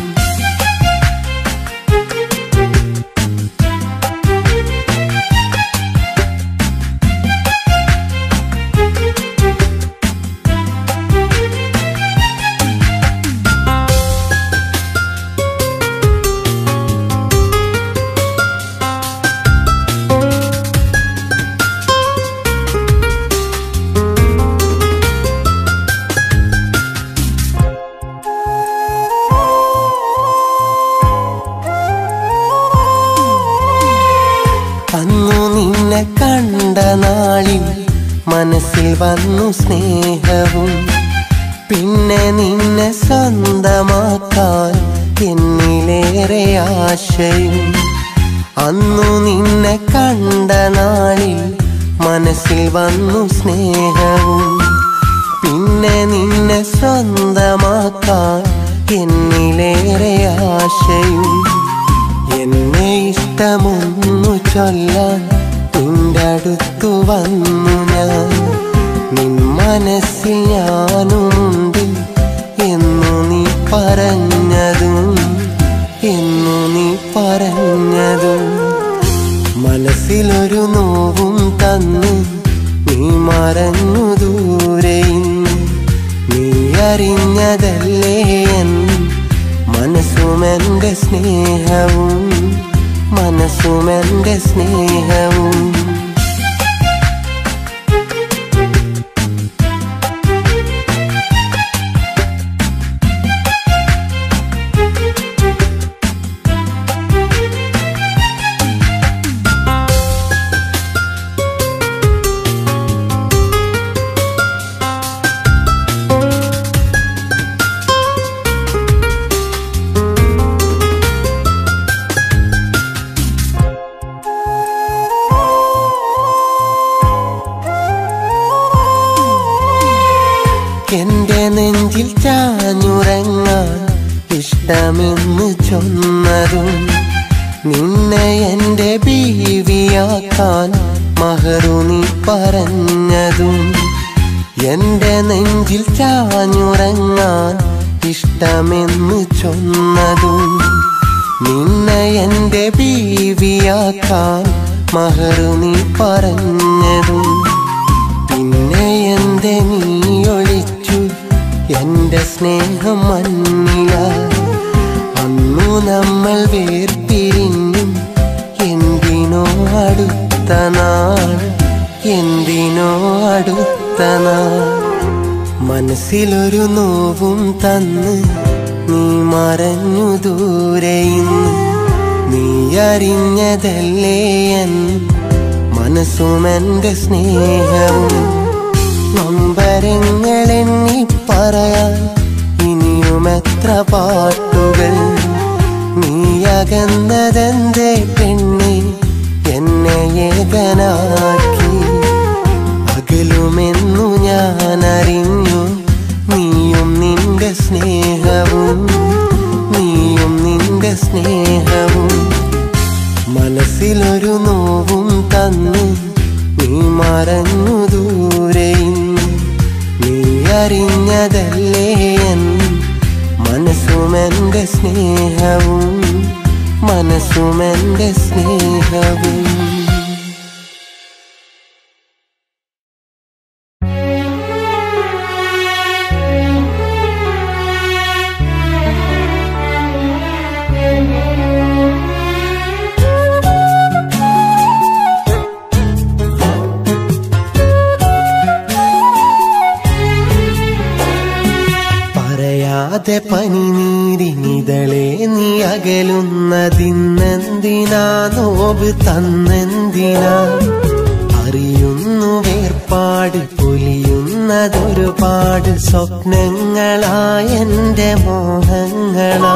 അന്നു നിന്നെ കണ്ട നാളിൽ മനസ്സിൽ വന്നു സ്നേഹവും പിന്നെ നിന്നെ സ്വന്തമാക്കാൻ എന്നിലേറെ ആശയും അന്നു നിന്നെ കണ്ട നാളിൽ മനസ്സിൽ വന്നു സ്നേഹവും പിന്നെ നിന്നെ സ്വന്തമാക്കാൻ എന്നിലേറെ ആശയും എന്നെ ഇഷ്ടമൊന്നു ചൊല്ലാൻ നിന്റെ അടുത്തു വന്നു ഞാൻ നിൻ മനസ്സിൽ ഞാനുമുണ്ട് എന്നു നീ പറഞ്ഞതും എന്നു നീ പറഞ്ഞതും മനസ്സിലൊരു നോവും തന്ന് നീ മറഞ്ഞു ദൂരെ ഇന്ന്. നീ അറിഞ്ഞതല്ലേ എൻ മനസ്സുമെന്റെ സ്നേഹവും മനസ്സുമെന്റെ സ്നേഹവും എന്റെ നെഞ്ചിൽ ചാഞ്ഞുറങ്ങാൻ ഇഷ്ടമെന്ന് ചൊന്നതും നിന്നെ എന്റെ ബീവിയാക്കാൻ മഹറു നീ പറഞ്ഞതും എന്റെ നെഞ്ചിൽ ചാഞ്ഞുറങ്ങാൻ ഇഷ്ടമെന്ന് ചൊന്നതും നിന്നെ എന്റെ ബീവിയാക്കാൻ മഹറു നീ പറഞ്ഞതും പിന്നെ എന്റെ നീ ഒളിച്ചു എന്റെ സ്നേഹം മണ്ണില അന്നു നമ്മൾ വേർപിരിഞ്ഞും എന്തിനോ അടുത്ത നാൾ എന്തിനോ അടുത്ത നാൾ മനസ്സിലൊരു നോവും തന്ന് നീ മറഞ്ഞു ദൂരെ ഇന്ന് നീ അറിഞ്ഞതല്ലേ എൻ മനസ്സുമെന്റെ സ്നേഹവും നൊമ്പരങ്ങളെണ്ണി പറയാൻ ഇനിയും എത്ര പാട്ടുകൾ നീ അകന്നതെന്തേ പെണ്ണെ എന്നെ ഏകനാക്കി അകലുമെന്നു ഞാൻ അറിഞ്ഞു നീയും നിന്റെ സ്നേഹവും നീയും നിന്റെ സ്നേഹവും മനസ്സിലൊരു നോവും തന്ന് നീ മറഞ്ഞു ദൂരെ ഇന്ന്. നീ അറിഞ്ഞതല്ലേ എൻ മനസ്സുമെന്റെ സ്നേഹവും മനസ്സുമെന്റെ സ്നേഹവും പറയാതെ പനിനീരിനിതളെ നീ അകലുന്നതിന്നെന്തിനാ നോവ് തന്നെന്തിനാ അറിയുന്നു വേർപാട് പൊലിയുന്നതൊരുപാട് സ്വപ്നങ്ങളായെന്റെ മോഹങ്ങളാ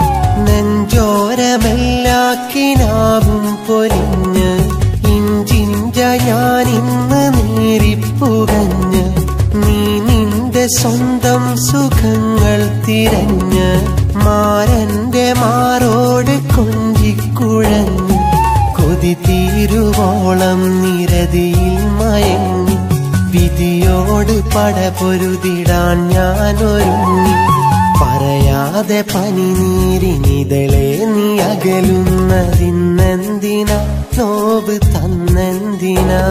നെഞ്ചോരമെല്ലാക്കിനാവും പൊലിഞ്ഞ് ഇഞ്ചിഞ്ച ഞാനിന്ന് നേരിപ്പുകഞ്ഞ് നീ നിന്റെ സ്വന്തം സുഖങ്ങൾ തിരഞ്ഞ് മാരന്റെ മാറോട് കൊഞ്ചിക്കുഴഞ്ഞ് കൊതി തീരുവോളം നിരതിയിൽ മയങ്ങി വിധിയോട് പടപൊരുതിടാൻ ഞാനൊരുങ്ങി പറയാതെ പനിനീരിനിതളെ നീ അകലുന്നതിന്നെന്തിനാ നോവ് തന്നെന്തിനാ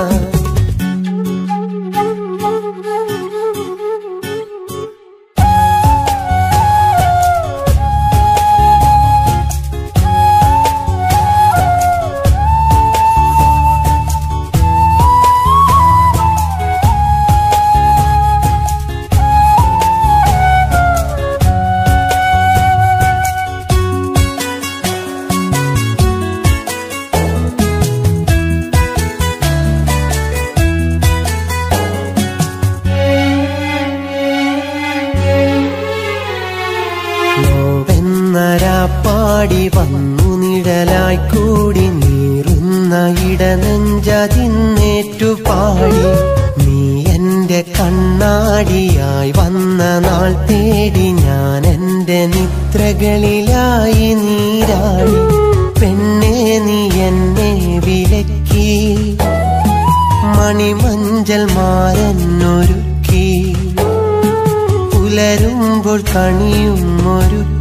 നോവെന്നരാപ്പാടി വന്നു നിഴലായി കൂടി നീറുന്ന ഇടനെഞ്ചതിന്നേറ്റു പാടി നീ എന്റെ കണ്ണാടിയായി വന്ന നാൾ തേടി ഞാൻ എന്റെ നിദ്രകളിലായി നീരാടി പെണ്ണെ നീ എന്നെ വിലക്കി മണിമഞ്ചൽ മാരന്നൊരുക്കി പുലരുമ്പോൾ കണിയും ഒരുക്കി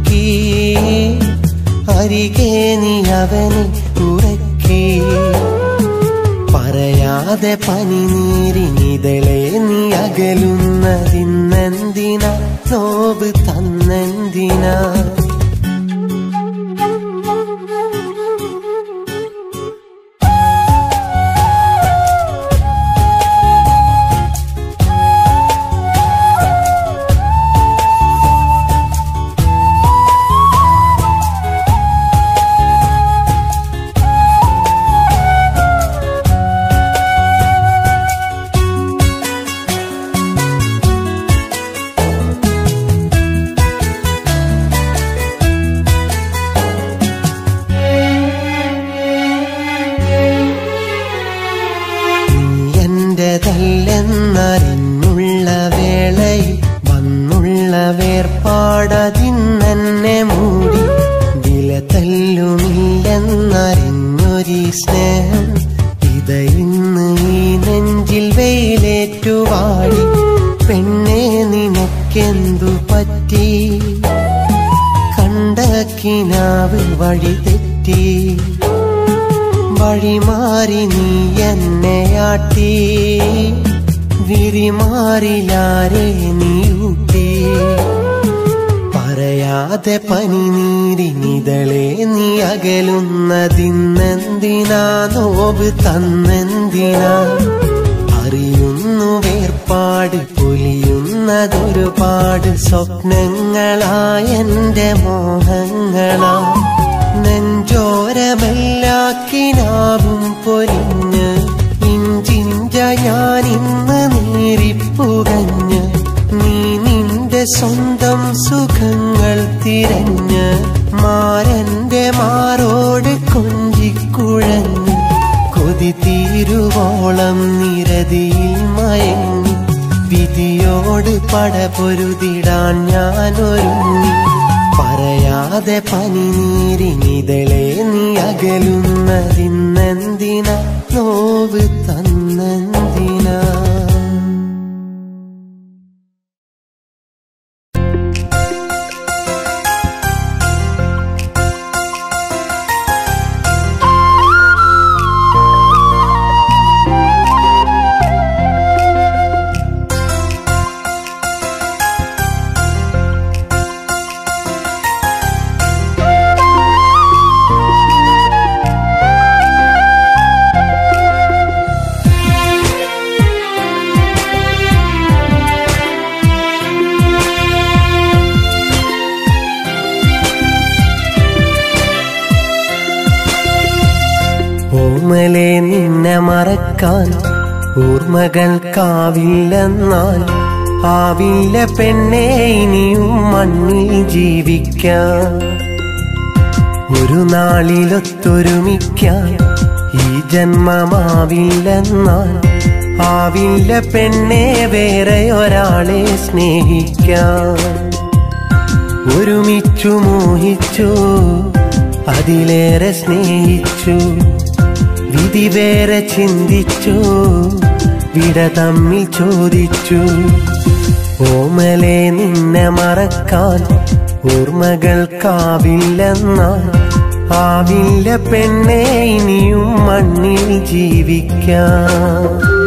അരികെ നീ അവനെ ഉറക്കി പറയാതെ പനിനീരിനിതളെ നീ അകലുന്നതിന്നെന്തിനാ നോവ് തന്നെന്തിനാ എന്റെതല്ലെന്നറിഞ്ഞുള്ള വേളയിൽ വന്നുള്ള വേർപാടതിന്നെന്നെ മൂടി വില തല്ലുമില്ലെന്നറിഞ്ഞൊരീ സ്നേഹം ഇത് ഇന്ന് ഈ നെഞ്ചിൽ വെയിലേറ്റുവാടി പെണ്ണെ നിനക്കെന്തു പറ്റി കണ്ട കിനാവ് വഴി തെറ്റി വഴിമാറി നീ എന്നെയാട്ടി വിരിമാറിലാരെ നീ ഊട്ടി പറയാതെ പനിനീരിനിതളെ നീ അകലുന്നതിന്നെന്തിനാ നോവ് തന്നെന്തിനാ അറിയുന്നു വേർപാട് പൊലിയുന്നതൊരുപാട് സ്വപ്നങ്ങളായെന്റെ മോഹങ്ങളാ നെഞ്ചോരമെല്ലാക്കിനാവും പൊലിഞ്ഞ് ഇഞ്ചിഞ്ച ഞാൻ ഇന്ന് നീറിപ്പുകഞ്ഞ് നീ നിന്റെ സ്വന്തം സുഖങ്ങൾ തിരഞ്ഞ് മാരന്റെ മാറോട് കൊഞ്ചിക്കുഴഞ്ഞ് കൊതി തീരുവോളം നിരതിയിൽ മയങ്ങി വിധിയോട് പടപൊരുതിടാൻ ഞാനൊരുങ്ങി പറയാതെ പനിനീരിനിതളെ നീ അകലുന്നതിന്നെന്തിനാ നോവ് തന്നെന്തിനാ ഓമലെ നിന്നെ മറക്കാൻ ഓർമ്മകൾക്കാവില്ലെന്നാൽ ആവില്ല പെണ്ണെ ഇനിയും മണ്ണിൽ ജീവിക്കാൻ ഒരു നാളിലൊത്തൊരുമിക്കാൻ ഈ ജന്മമാവില്ലെന്നാൽ ആവില്ല പെണ്ണെ വേറെ ഒരാളെ സ്നേഹിക്കാൻ ഒരുമിച്ചു മോഹിച്ചു അതിലേറെ സ്നേഹിച്ചു വിധി വേറെ ചിന്തിച്ചു വിട തമ്മിൽ ചോദിച്ചു ഓമലെ നിന്നെ മറക്കാൻ ഓർമ്മകൾക്കാവില്ലെന്നാൽ ആവില്ല പെണ്ണെ ഇനിയും മണ്ണിൽ ജീവിക്കാം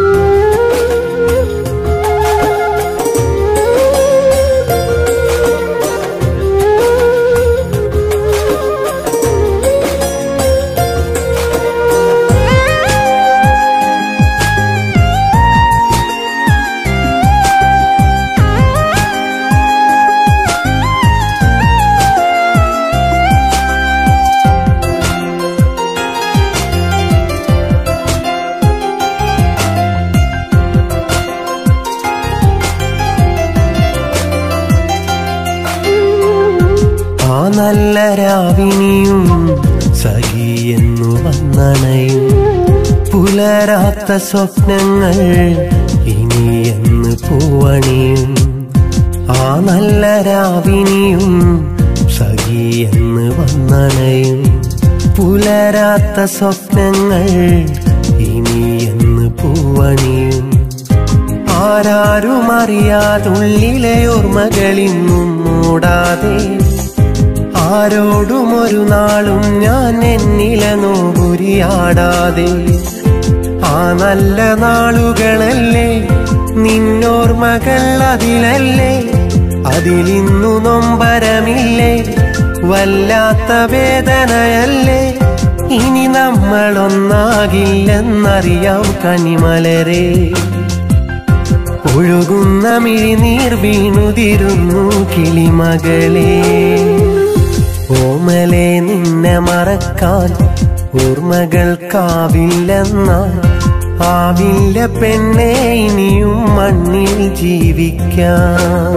ആ നല്ല രാവിനിയും സഖിയെന്നു വന്നണയും പുലരാത്ത സ്വപ്നങ്ങൾ ഇനിയെന്ന് പൂവണിയും ആ നല്ല രാവിനിയും സഖിയെന്ന് വന്നണയും പുലരാത്ത സ്വപ്നങ്ങൾ ഇനിയെന്ന് പൂവണിയും ആരാരും അറിയാതുള്ളിലെ ഓർമ്മകളിന്നും മൂടാതെ ആരോടും ഒരു നാളും ഞാൻ എന്നില നോവുരിയാടാതെ ആ നല്ല നാളുകളല്ലേ നിന്നോർമ്മകൾ അതിലല്ലേ അതിലിന്നു നൊമ്പരമില്ലേ വല്ലാത്ത വേദനയല്ലേ ഇനി നമ്മളൊന്നാകില്ലെന്നറിയാം കനിമലരെ ഒഴുകുന്ന മിഴിനീർ വീണുതിരുന്നു കിളിമകളെ ഓമലെ നിന്നെ മറക്കാൻ ഓർമ്മകൾക്കാവില്ലെന്നാൽ ആവില്ല പെണ്ണെ ഇനിയും മണ്ണിൽ ജീവിക്കാം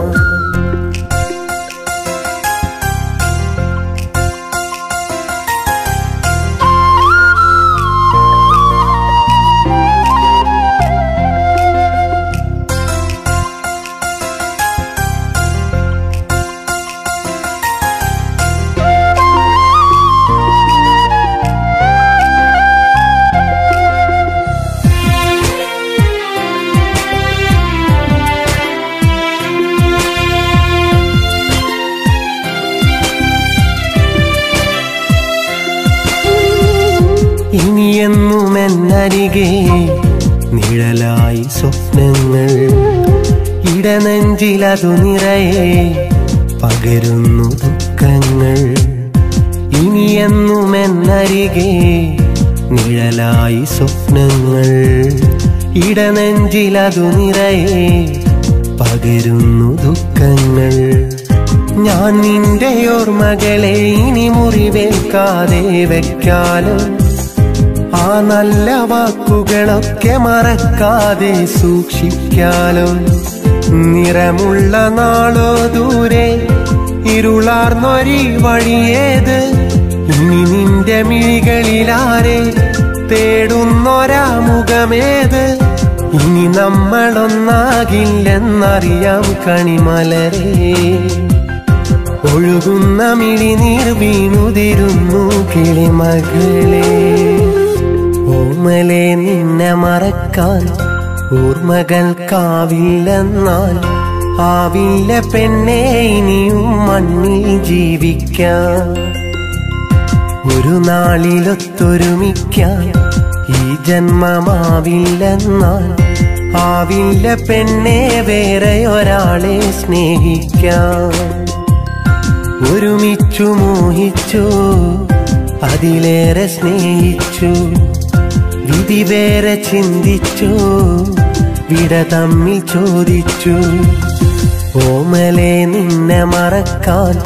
ഇനിയെന്നും എന്നരികെ നിഴലായി സ്വപ്നങ്ങൾ ഇടനെഞ്ചിലതു നിറയെ പകരുന്നു ദുഃഖങ്ങൾ ഇനിയെന്നും എന്നരികെ നിഴലായി സ്വപ്നങ്ങൾ ഇടനെഞ്ചിലതു നിറയെ പകരുന്നു ദുഃഖങ്ങൾ ഞാൻ നിന്റെ ഓർമ്മകളെ ഇനി മുറിവേൽക്കാതെ വെക്കാലോ ആ നല്ല വാക്കുകളൊക്കെ മറക്കാതെ സൂക്ഷിക്കാലോ നിറമുള്ള നാളോ ദൂരെ ഇരുളാർന്നൊരി വഴിയേത് ഇനി നിന്റെ മിഴികളിലാരെ തേടുന്നൊരാ മുഖമേത് ഇനി നമ്മളൊന്നാകില്ലെന്നറിയാം കണിമലരേ ഒഴുകുന്ന മിഴിനീർ വീണുതിരുന്നു കിളിമകളെ ഓമലെ നിന്നെ മറക്കാൻ ഓർമ്മകൾക്കാവില്ലെന്നാൽ ആവില്ല പെണ്ണെ ഇനിയും മണ്ണിൽ ജീവിക്കാം ഒരു നാളിലൊത്തൊരുമിക്കാൻ ഈ ജന്മമാവില്ലെന്നാൽ ആവില്ല പെണ്ണെ വേറെ ഒരാളെ സ്നേഹിക്കാം ഒരുമിച്ചു മോഹിച്ചു അതിലേറെ സ്നേഹിച്ചു വിധി വേറെ ചിന്തിച്ചു വിട തമ്മിൽ ചോദിച്ചു ഓമലെ നിന്നെ മറക്കാൻ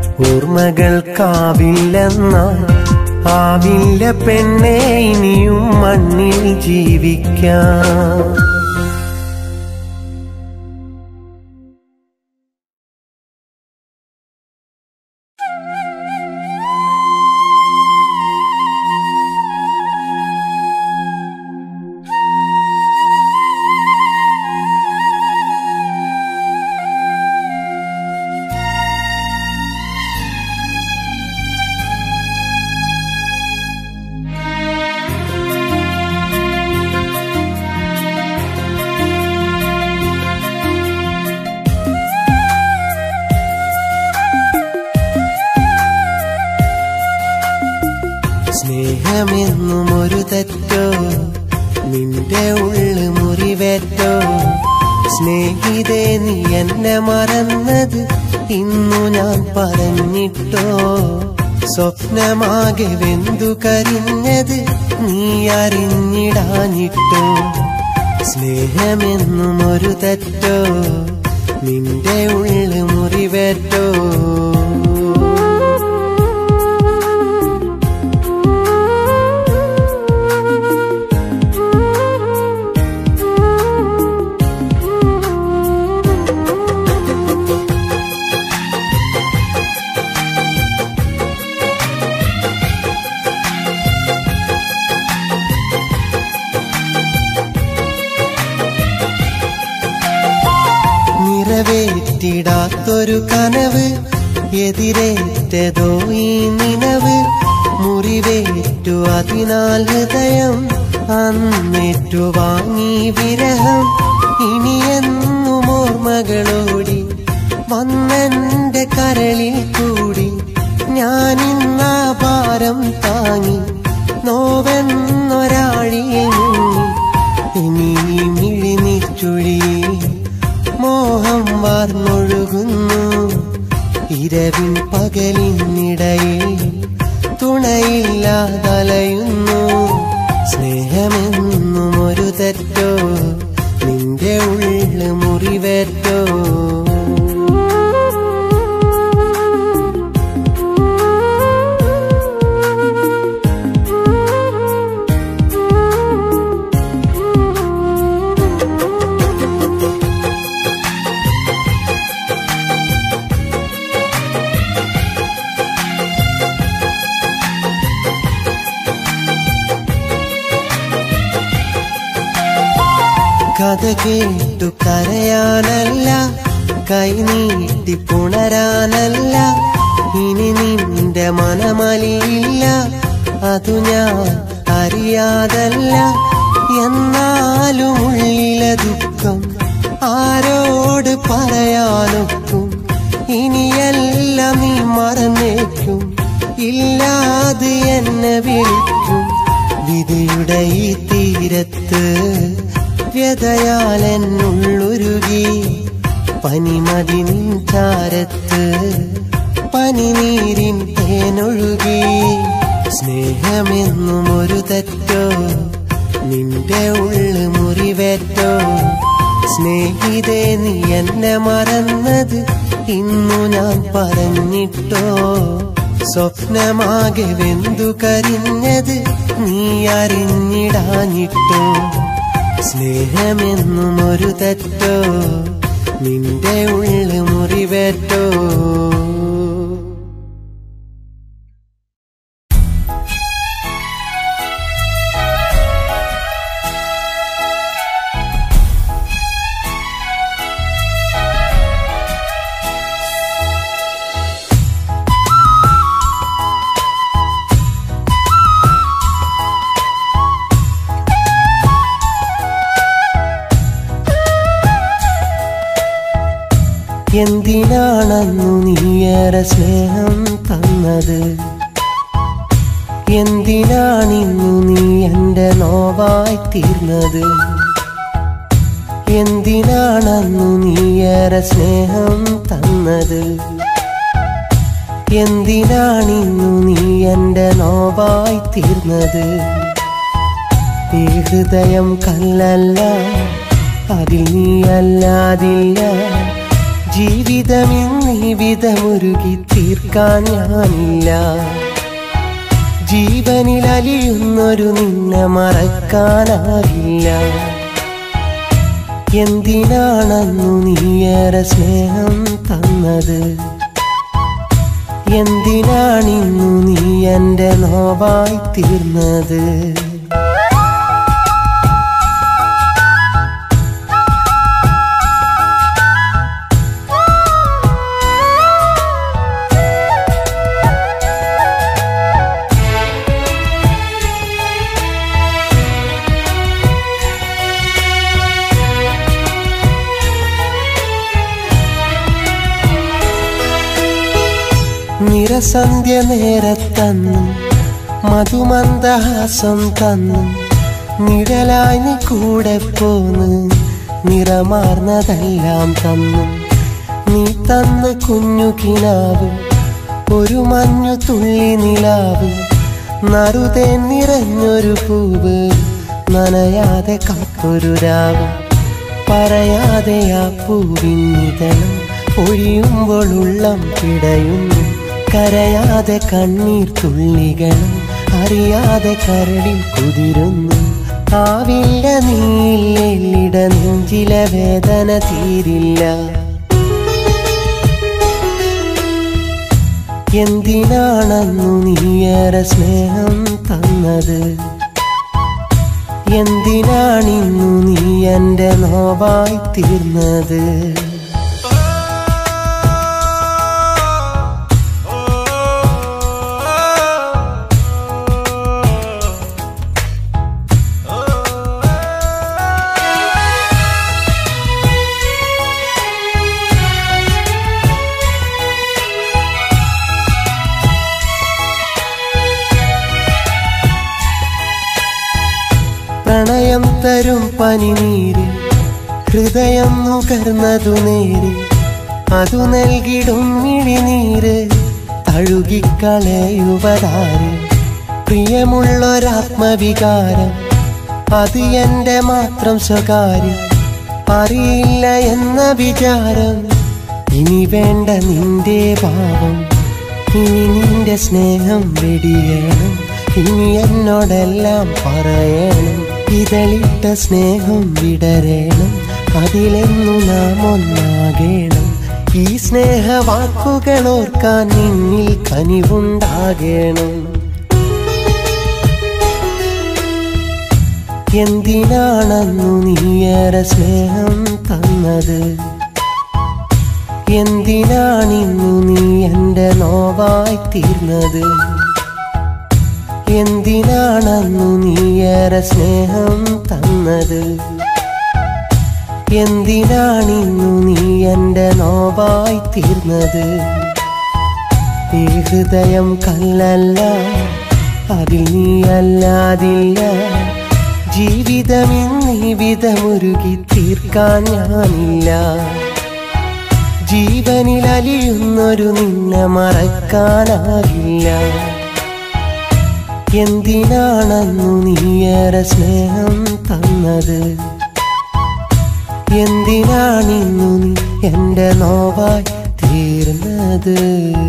ഓർമ്മകൾക്കാവില്ലെന്നാൽ ആവില്ല പെണ്ണെ ഇനിയും മണ്ണിൽ ജീവിക്കാം ആ സ്നേഹമെന്നും ഒരു തെറ്റോ നിന്റെ ഉള്ളു മുറിവേറ്റോ സ്നേഹിതേ നീ എന്നെ മറന്നത് ഇന്നു ഞാൻ പറഞ്ഞിട്ടോ സ്വപ്നമാകെ വെന്തു കരിഞ്ഞത് നീ അറിഞ്ഞിടാഞ്ഞിട്ടോ സ്നേഹമെന്നും ഒരു തെറ്റോ നിന്റെ ഉള്ളു മുറിവേറ്റോ നിറവേറ്റിടാത്തൊരു കനവ് എതിരേറ്റതോ ഈ നിലവ് മുറിവേറ്റു അതിനാൽ ഹൃദയം അന്നേറ്റു വാങ്ങി വിരഹം ഇനിയെന്നും ഓർമ്മകളോടി വന്നെന്റെ കരളിൽ കൂടി ഞാനിന്നാ ഭാരം താങ്ങി നോവെന്നൊരാഴിയിൽ മുങ്ങി ഇനി ഈ മിഴിനിച്ചുഴിയിൽ മോഹം വാർന്നൊഴുകുന്നു ഇരവിൻ പകലിനിടയിൽ തുണയില്ലാതലയുന്നു സ്നേഹമെന്നും ഒരു തെറ്റോ നിന്റെ ഉള്ളു മുറിവേറ്റോ കഥ കേട്ടു കരയാനല്ല കൈനീട്ടി പുണരാനല്ല ഇനി നിന്റെ മനമലിയില്ല അതു ഞാൻ അറിയാതല്ല എന്നാലും ഉള്ളിലെ ദുഃഖം ആരോട് പറയാനൊക്കും ഇനിയെല്ലാം നീ മറന്നേക്കും ഇല്ലാതെ എന്നെ വിളിക്കും വിധിയുടെ ഈ തീരത്ത് വ്യതയാൽ എന്നുള്ളുരുകി പനിമതി നിൻ ചാരത്ത് പനിനീരിൻ തേനൊഴുകി സ്നേഹമെന്നും ഒരു തെറ്റോ നിന്റെ ഉള്ളു മുറിവേറ്റോ സ്നേഹിതേ നീ എന്നെ മറന്നത് ഇന്നു ഞാൻ പറഞ്ഞിട്ടോ സ്വപ്നമാകെ വെന്തു കരിഞ്ഞത് നീ അറിഞ്ഞിടാഞ്ഞിട്ടോ സ്നേഹമെന്നും ഒരു തെറ്റോ നിന്റെ ഉള്ളു മുറിവേറ്റോ എന്തിനാണെന്നു നീയേറെ സ്നേഹം തന്നത് എന്തിനാണിന്നു നീ എന്റെ നോവായി തീർന്നത് എന്തിനാണെന്നു നീയേറെ സ്നേഹം തന്നത് എന്തിനാണിന്നു നീ എന്റെ നോവായി തീർന്നത് ഈ ഹൃദയം കല്ലല്ല അതിൽ നീ അല്ലാതില്ല ജീവിതമിന്നിവിധമുരുകി തീർക്കാൻ ഞാനില്ല ജീവനിൽ അലിയുന്നൊരു നിന്നെ മറക്കാനാകില്ല എന്തിനാണെന്നു നീയേറെ സ്നേഹം തന്നത് എന്തിനാണിന്നു നീ എന്റെ നോവായി തീർന്നത് നിറസന്ധ്യ നേരത്തന്ന് മധുമന്ദഹാസം തന്നു നിഴലായി നീ കൂടെ പോന്ന് നിറമാർന്നതെല്ലാം തന്നു നീ തന്ന കുഞ്ഞു കിനാവ് ഒരു മഞ്ഞു തുള്ളി നിലാവ് നറുതേ നിറഞ്ഞൊരു പൂവ് നനയാതെ കാത്തൊരു രാവ് പറയാതെ ആ പൂവിന്നിതളും ഒഴിയുമ്പോൾ ഉള്ളം പിടയുന്നു കരയാതെ കണ്ണീർ തുള്ളികളും അറിയാതെ കരളിൽ കുതിരുന്നു ആവില്ല നീലിട നെഞ്ചിലെ വേദന തീരില്ല എന്തിനാണെന്നു നീയേറെ സ്നേഹം തന്നത് എന്തിനാണിന്നു നീ എന്റെ നോവായി തീർന്നത് പ്രണയം തരും പനിനീര് ഹൃദയം നുകർന്നതു നേര് അതു നൽകിടും മിഴിനീര് തഴുകിക്കളയുവതാര് പ്രിയമുള്ളൊരാത്മവികാരം അത് എന്റെ മാത്രം സ്വകാര്യം അറിയില്ല എന്ന വിചാരം ഇനി വേണ്ട നിന്റെ ഭാവം ഇനി നിന്റെ സ്നേഹം വെടിയണം ഇനി എന്നോടെല്ലാം പറയണം ഇതളിട്ട സ്നേഹം വിടരേണം അതിലെന്നു നാം ഒന്നാകേണം ഈ സ്നേഹവാക്കുകൾ ഓർക്കാൻ നിന്നിൽ കനിവുണ്ടാകേണം എന്തിനാണെന്നു നീയേറെ സ്നേഹം തന്നത് എന്തിനാണിന്നു നീ എന്റെ നോവായി തീർന്നത് എന്തിനാണെന്നു നീയേറെ സ്നേഹം തന്നത് എന്തിനാണിന്നു നീ എന്റെ നോവായി തീർന്നത് ഈ ഹൃദയം കല്ലല്ല അതിൽ നീ അല്ലാതില്ല ജീവിതം ഇന്നിവിധമുരുകി തീർക്കാൻ ഞാനില്ല ജീവനിൽ അലിയുന്നൊരു നിന്നെ മറക്കാനാകില്ല എന്തിനാണെന്നു നീയേറെ സ്നേഹം തന്നത് എന്തിനാണിന്നു നീ എന്റെ നോവായി തീർന്നത്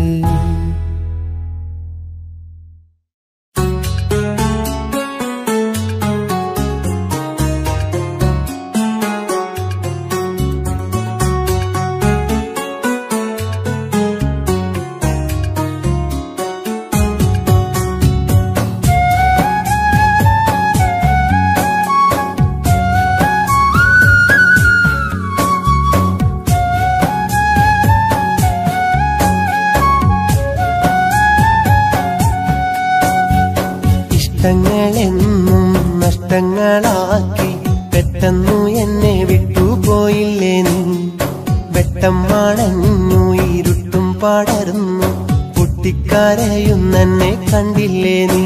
ഇഷ്ടങ്ങളെന്നും നഷ്ടങ്ങളാക്കി പെട്ടെന്നു എന്നെ വിട്ടുപോയില്ലേ നീ വെട്ടം മാണഞ്ഞു ഇരുട്ടും പടർന്നു പൊട്ടിക്കരയുന്നെന്നെ കണ്ടില്ലേ നീ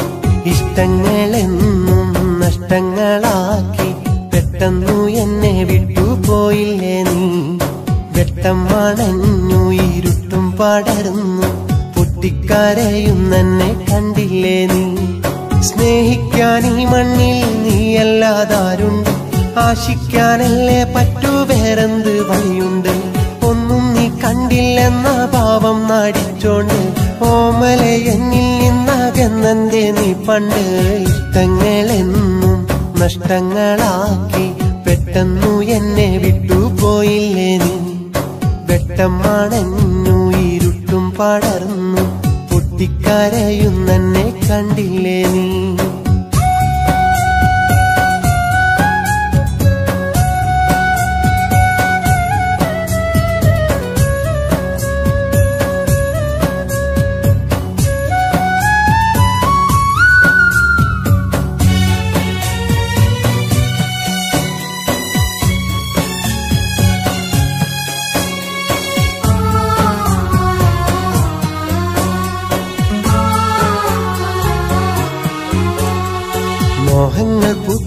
ഇഷ്ടങ്ങളെന്നും നഷ്ടങ്ങളാക്കി പെട്ടെന്നു എന്നെ വിട്ടുപോയില്ലേ നീ വെട്ടം മണഞ്ഞു ഇരുട്ടും പടർന്നു പൊട്ടിക്കരയുന്നെന്നെ കണ്ടില്ലേ നീ സ്നേഹിക്കാൻ ഈ മണ്ണിൽ നീയല്ലാതാരുണ്ട് ആശിക്കാനല്ലേ പറ്റൂ വേറെന്ത് വഴിയുണ്ട് ഒന്നും നീ കണ്ടില്ലെന്ന ഭാവം നടിച്ചോണ്ട് ഓമലെ എന്നിൽ നിന്നകന്നെന്തേ നീ പണ്ട് ഇഷ്ടങ്ങളെന്നും നഷ്ടങ്ങളാക്കി പെട്ടെന്നു എന്നെ വിട്ടുപോയില്ലേ നീ വെട്ടം മണഞ്ഞു ഇരുട്ടും പടർന്നു പൊട്ടിക്കരയുന്നെന്നെ കണ്ടില്ലേ നീ ആ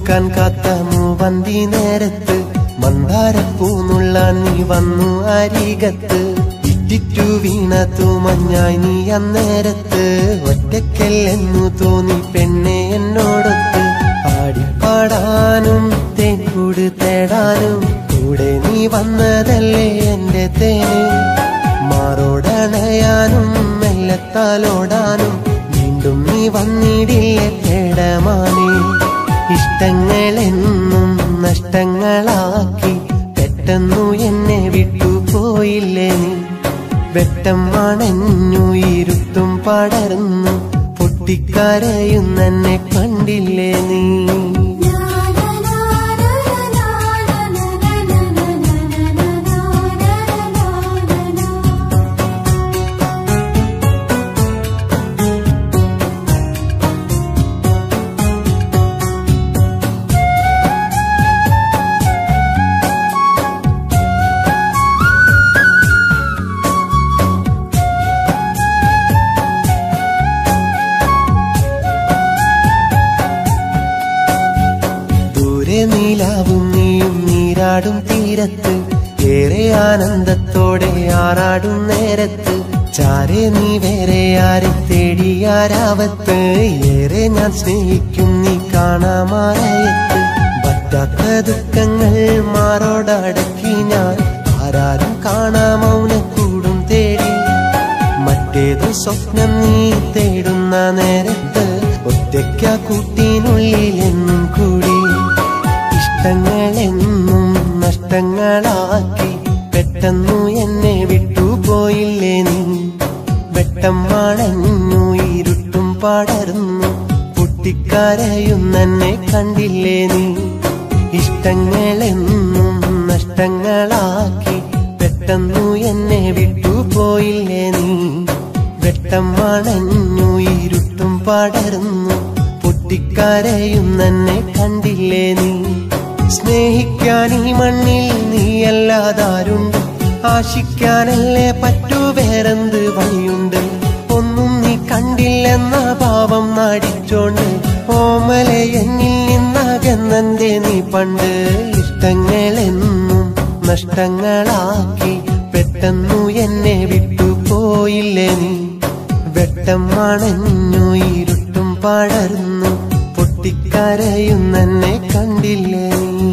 പൂക്കാൻ കാത്ത മൂവന്തി നേരത്ത് മന്ദാരപ്പൂന്നുള്ള നീ വന്നു അരികത്ത് ഇറ്റിറ്റു വീണത്തു മഞ്ഞായി നീ അന്നേരത്ത് ഒറ്റക്കല്ലെന്നു തോന്നി പെണ്ണെ എന്നോടൊത്ത് പാടിപ്പാടാനും തേൻകൂട് തേടാനും കൂടെ നീ വന്നതല്ലേ എന്റെ തേന് മാറോടണയാനും മെല്ലത്താലോടാനും വീണ്ടും നീ വന്നിടില്ലേ തേടമാനേ ഇഷ്ടങ്ങളെന്നും നഷ്ടങ്ങളാക്കി പെട്ടെന്നു എന്നെ വിട്ടുപോയില്ലേ നീ വെട്ടം അണഞ്ഞു ഇരുട്ടും പടർന്നു പൊട്ടിക്കരയുന്നെന്നെ കണ്ടില്ലേ നീ ദൂരെ നീലാവും നീയും നീരാടും തീരത്ത് ഏറെ ആനന്ദത്തോടെ ആറാടും നേരത്ത് ചാരെ നീ വേറെ ആരെ തേടിയാരാവത്ത് ഏറെ ഞാൻ സ്നേഹിക്കും നീ കാണാമാറയത്ത് പറ്റാത്ത ദുഃഖങ്ങൾ മാറോടടക്കി ഞാൻ ആരാരും കാണാ മൗനക്കൂടും തേടി മറ്റേതു സ്വപ്നം നീ തേടുന്ന നേരത്ത് ഒറ്റയ്ക്ക കൂട്ടിനുള്ളിൽ എന്നും കൂടി ഇഷ്ടങ്ങളെന്നും നഷ്ടങ്ങളാക്കി പെട്ടെന്നു എന്നെ വിട്ടുപോയില്ലേ നീ വെട്ടം മണഞ്ഞു ഇരുട്ടും പടർന്നു പൊട്ടിക്കരയുന്നെന്നെ കണ്ടില്ലേ നീ ഇഷ്ടങ്ങളെന്നും നഷ്ടങ്ങളാക്കി പെട്ടെന്നു എന്നെ വിട്ടുപോയില്ലേ നീ വെട്ടം മണഞ്ഞു ഇരുട്ടും പടർന്നു പൊട്ടിക്കരയുന്നെന്നെ കണ്ടില്ലേ നീ സ്നേഹിക്കാൻ ഈ മണ്ണിൽ നീയല്ലാതാരുണ്ട് ആശിക്കാനല്ലേ പറ്റൂ വേറെന്ത് വഴിയുണ്ട് ഒന്നും നീ കണ്ടില്ലെന്ന ഭാവം നാടിച്ചോണ്ട് ഓമലെ എന്നിൽ നിന്നകന്നെന്തേ നീ പണ്ട് ഇഷ്ടങ്ങളെന്നും നഷ്ടങ്ങളാക്കി പെട്ടെന്നു എന്നെ വിട്ടുപോയില്ലേ നീ വെട്ടം മണഞ്ഞു ഇരുട്ടും പടർന്നു പൊട്ടിക്കരയുന്നെന്നെ കണ്ടില്ലേ നീ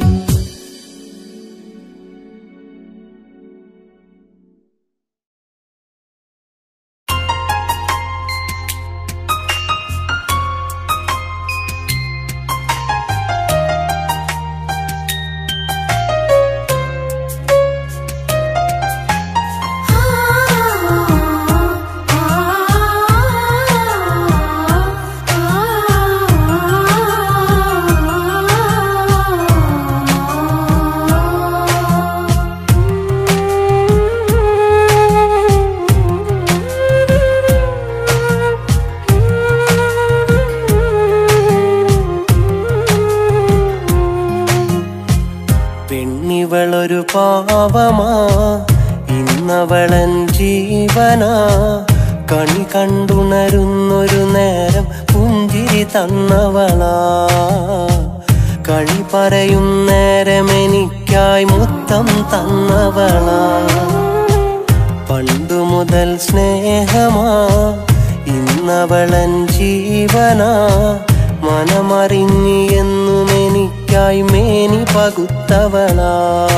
പെണ്ണിവളൊരു പാവമാ ഇന്നവളൻ ജീവനാ കണി കണ്ടുണരുന്നൊരു നേരം പുഞ്ചിരി തന്നവളാ കളി പറയും നേരം എനിക്കായി മുത്തം തന്നവളാ പണ്ടു മുതൽ സ്നേഹമാ ഇന്നവളൻ ജീവനാ മനമറിഞ്ഞി എന്നും എനിക്കായി മേനി പകുത്തവളാ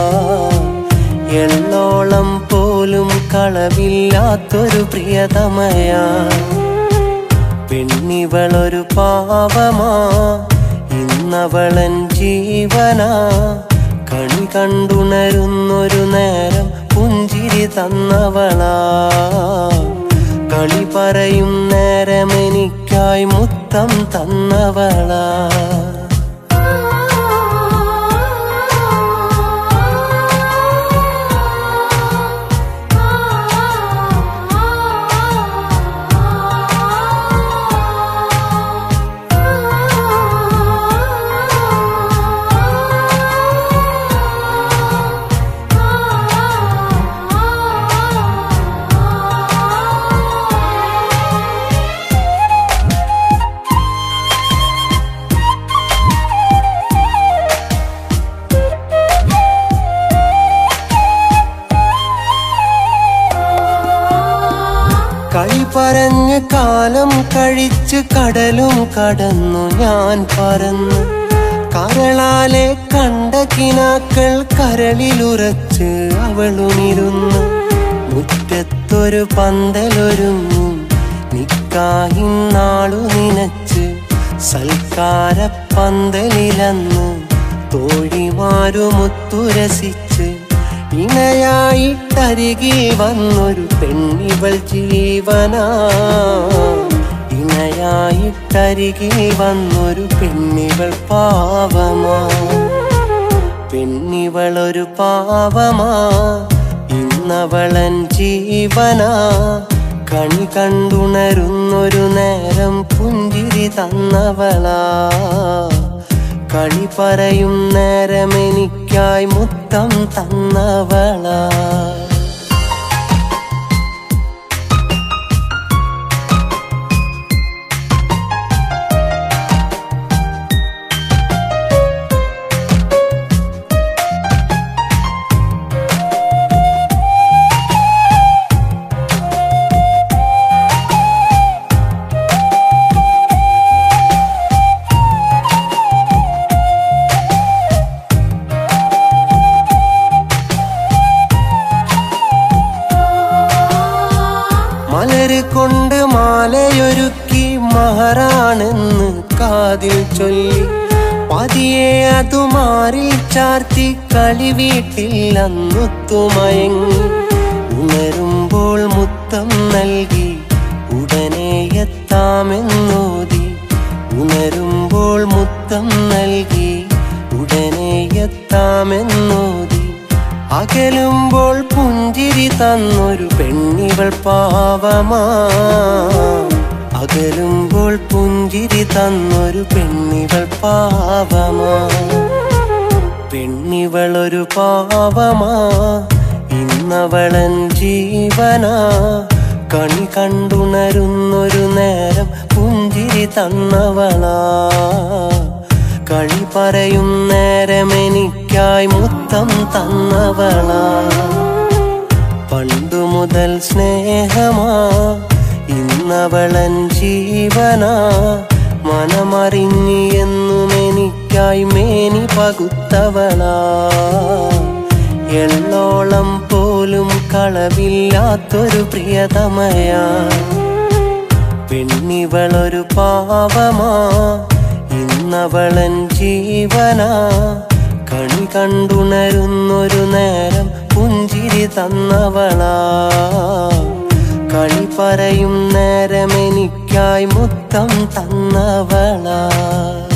എള്ളോളം പോലും കളവില്ലാത്തൊരു പ്രിയതമയാ പെണ്ണിവളൊരു പാവമാ ഇന്നവളൻ ജീവനാ കണി കണ്ടുണരുന്നൊരു നേരം പുഞ്ചിരി തന്നവളാ കളി പറയും നേരം എനിക്കായി മുത്തം തന്നവളാ കളി പറഞ്ഞ് കാലം കഴിച്ച് കടലും കടന്നു ഞാൻ പറന്നു കരളാലെ കണ്ട കിനാക്കൾ കരളിലുറച്ച് അവളുമിരുന്നു മുറ്റത്തൊരു പന്തലൊരുങ്ങും നിക്കാഹിന്നാളു നിനച്ച് സൽക്കാര പന്തലിലന്ന് തോഴിമാരുമൊത്തുരസിച്ച് ഇണയായിട്ടരികിൽ വന്നൊരു പെണ്ണിവൾ ജീവനാ ഇണയായിട്ടരികിൽ വന്നൊരു പെണ്ണിവൾ പാവമാ പെണ്ണിവളൊരു പാവമാ ഇന്നവളൻ ജീവനാ കണി കണ്ടുണരുന്നൊരു നേരം പുഞ്ചിരി തന്നവളാ കളി പറയും നേരം എനിക്കായി മുത്തം തന്നവളാ മലര് കൊണ്ട് മാലയൊരുക്കി മഹറാണെന്ന് കാതിൽ ചൊല്ലി പതിയെ അതു മാറിൽ ചാർത്തി കളി വീട്ടിൽ അന്നുത്തുമയങ്ങി ഉണരുമ്പോൾ മുത്തം നൽകി ഉടനെ എത്താമെന്നോതി ഉണരുമ്പോൾ മുത്തം നൽകി ഉടനെ എത്താമെന്നോതി അകലുമ്പോൾ പുഞ്ചിരി തന്നൊരു പെണ്ണിവൾ പാവമാ അകലുമ്പോൾ പുഞ്ചിരി തന്നൊരു പെണ്ണിവൾ പാവമാ പെണ്ണിവളൊരു പാവമാ ഇന്നവളൻ ജീവനാ കണി കണ്ടുണരുന്നൊരു നേരം പുഞ്ചിരി തന്നവളാ കളി പറയും നേരം എനിക്കായി മുത്തം തന്നവളാ പണ്ടു മുതൽ സ്നേഹമാ ഇന്നവളൻ ജീവനാ മനമറിഞ്ഞി എന്നും എനിക്കായി മേനി പകുത്തവളാ എള്ളോളം പോലും കളവില്ലാത്തൊരു പ്രിയതമയാ പെണ്ണിവളൊരു പാവമാ ഇന്നവളൻ ജീവനാ കണി കണ്ടുണരുന്നൊരു നേരം പുഞ്ചിരി തന്നവളാ കളി പറയും നേരം എനിക്കായി മുത്തം തന്നവളാ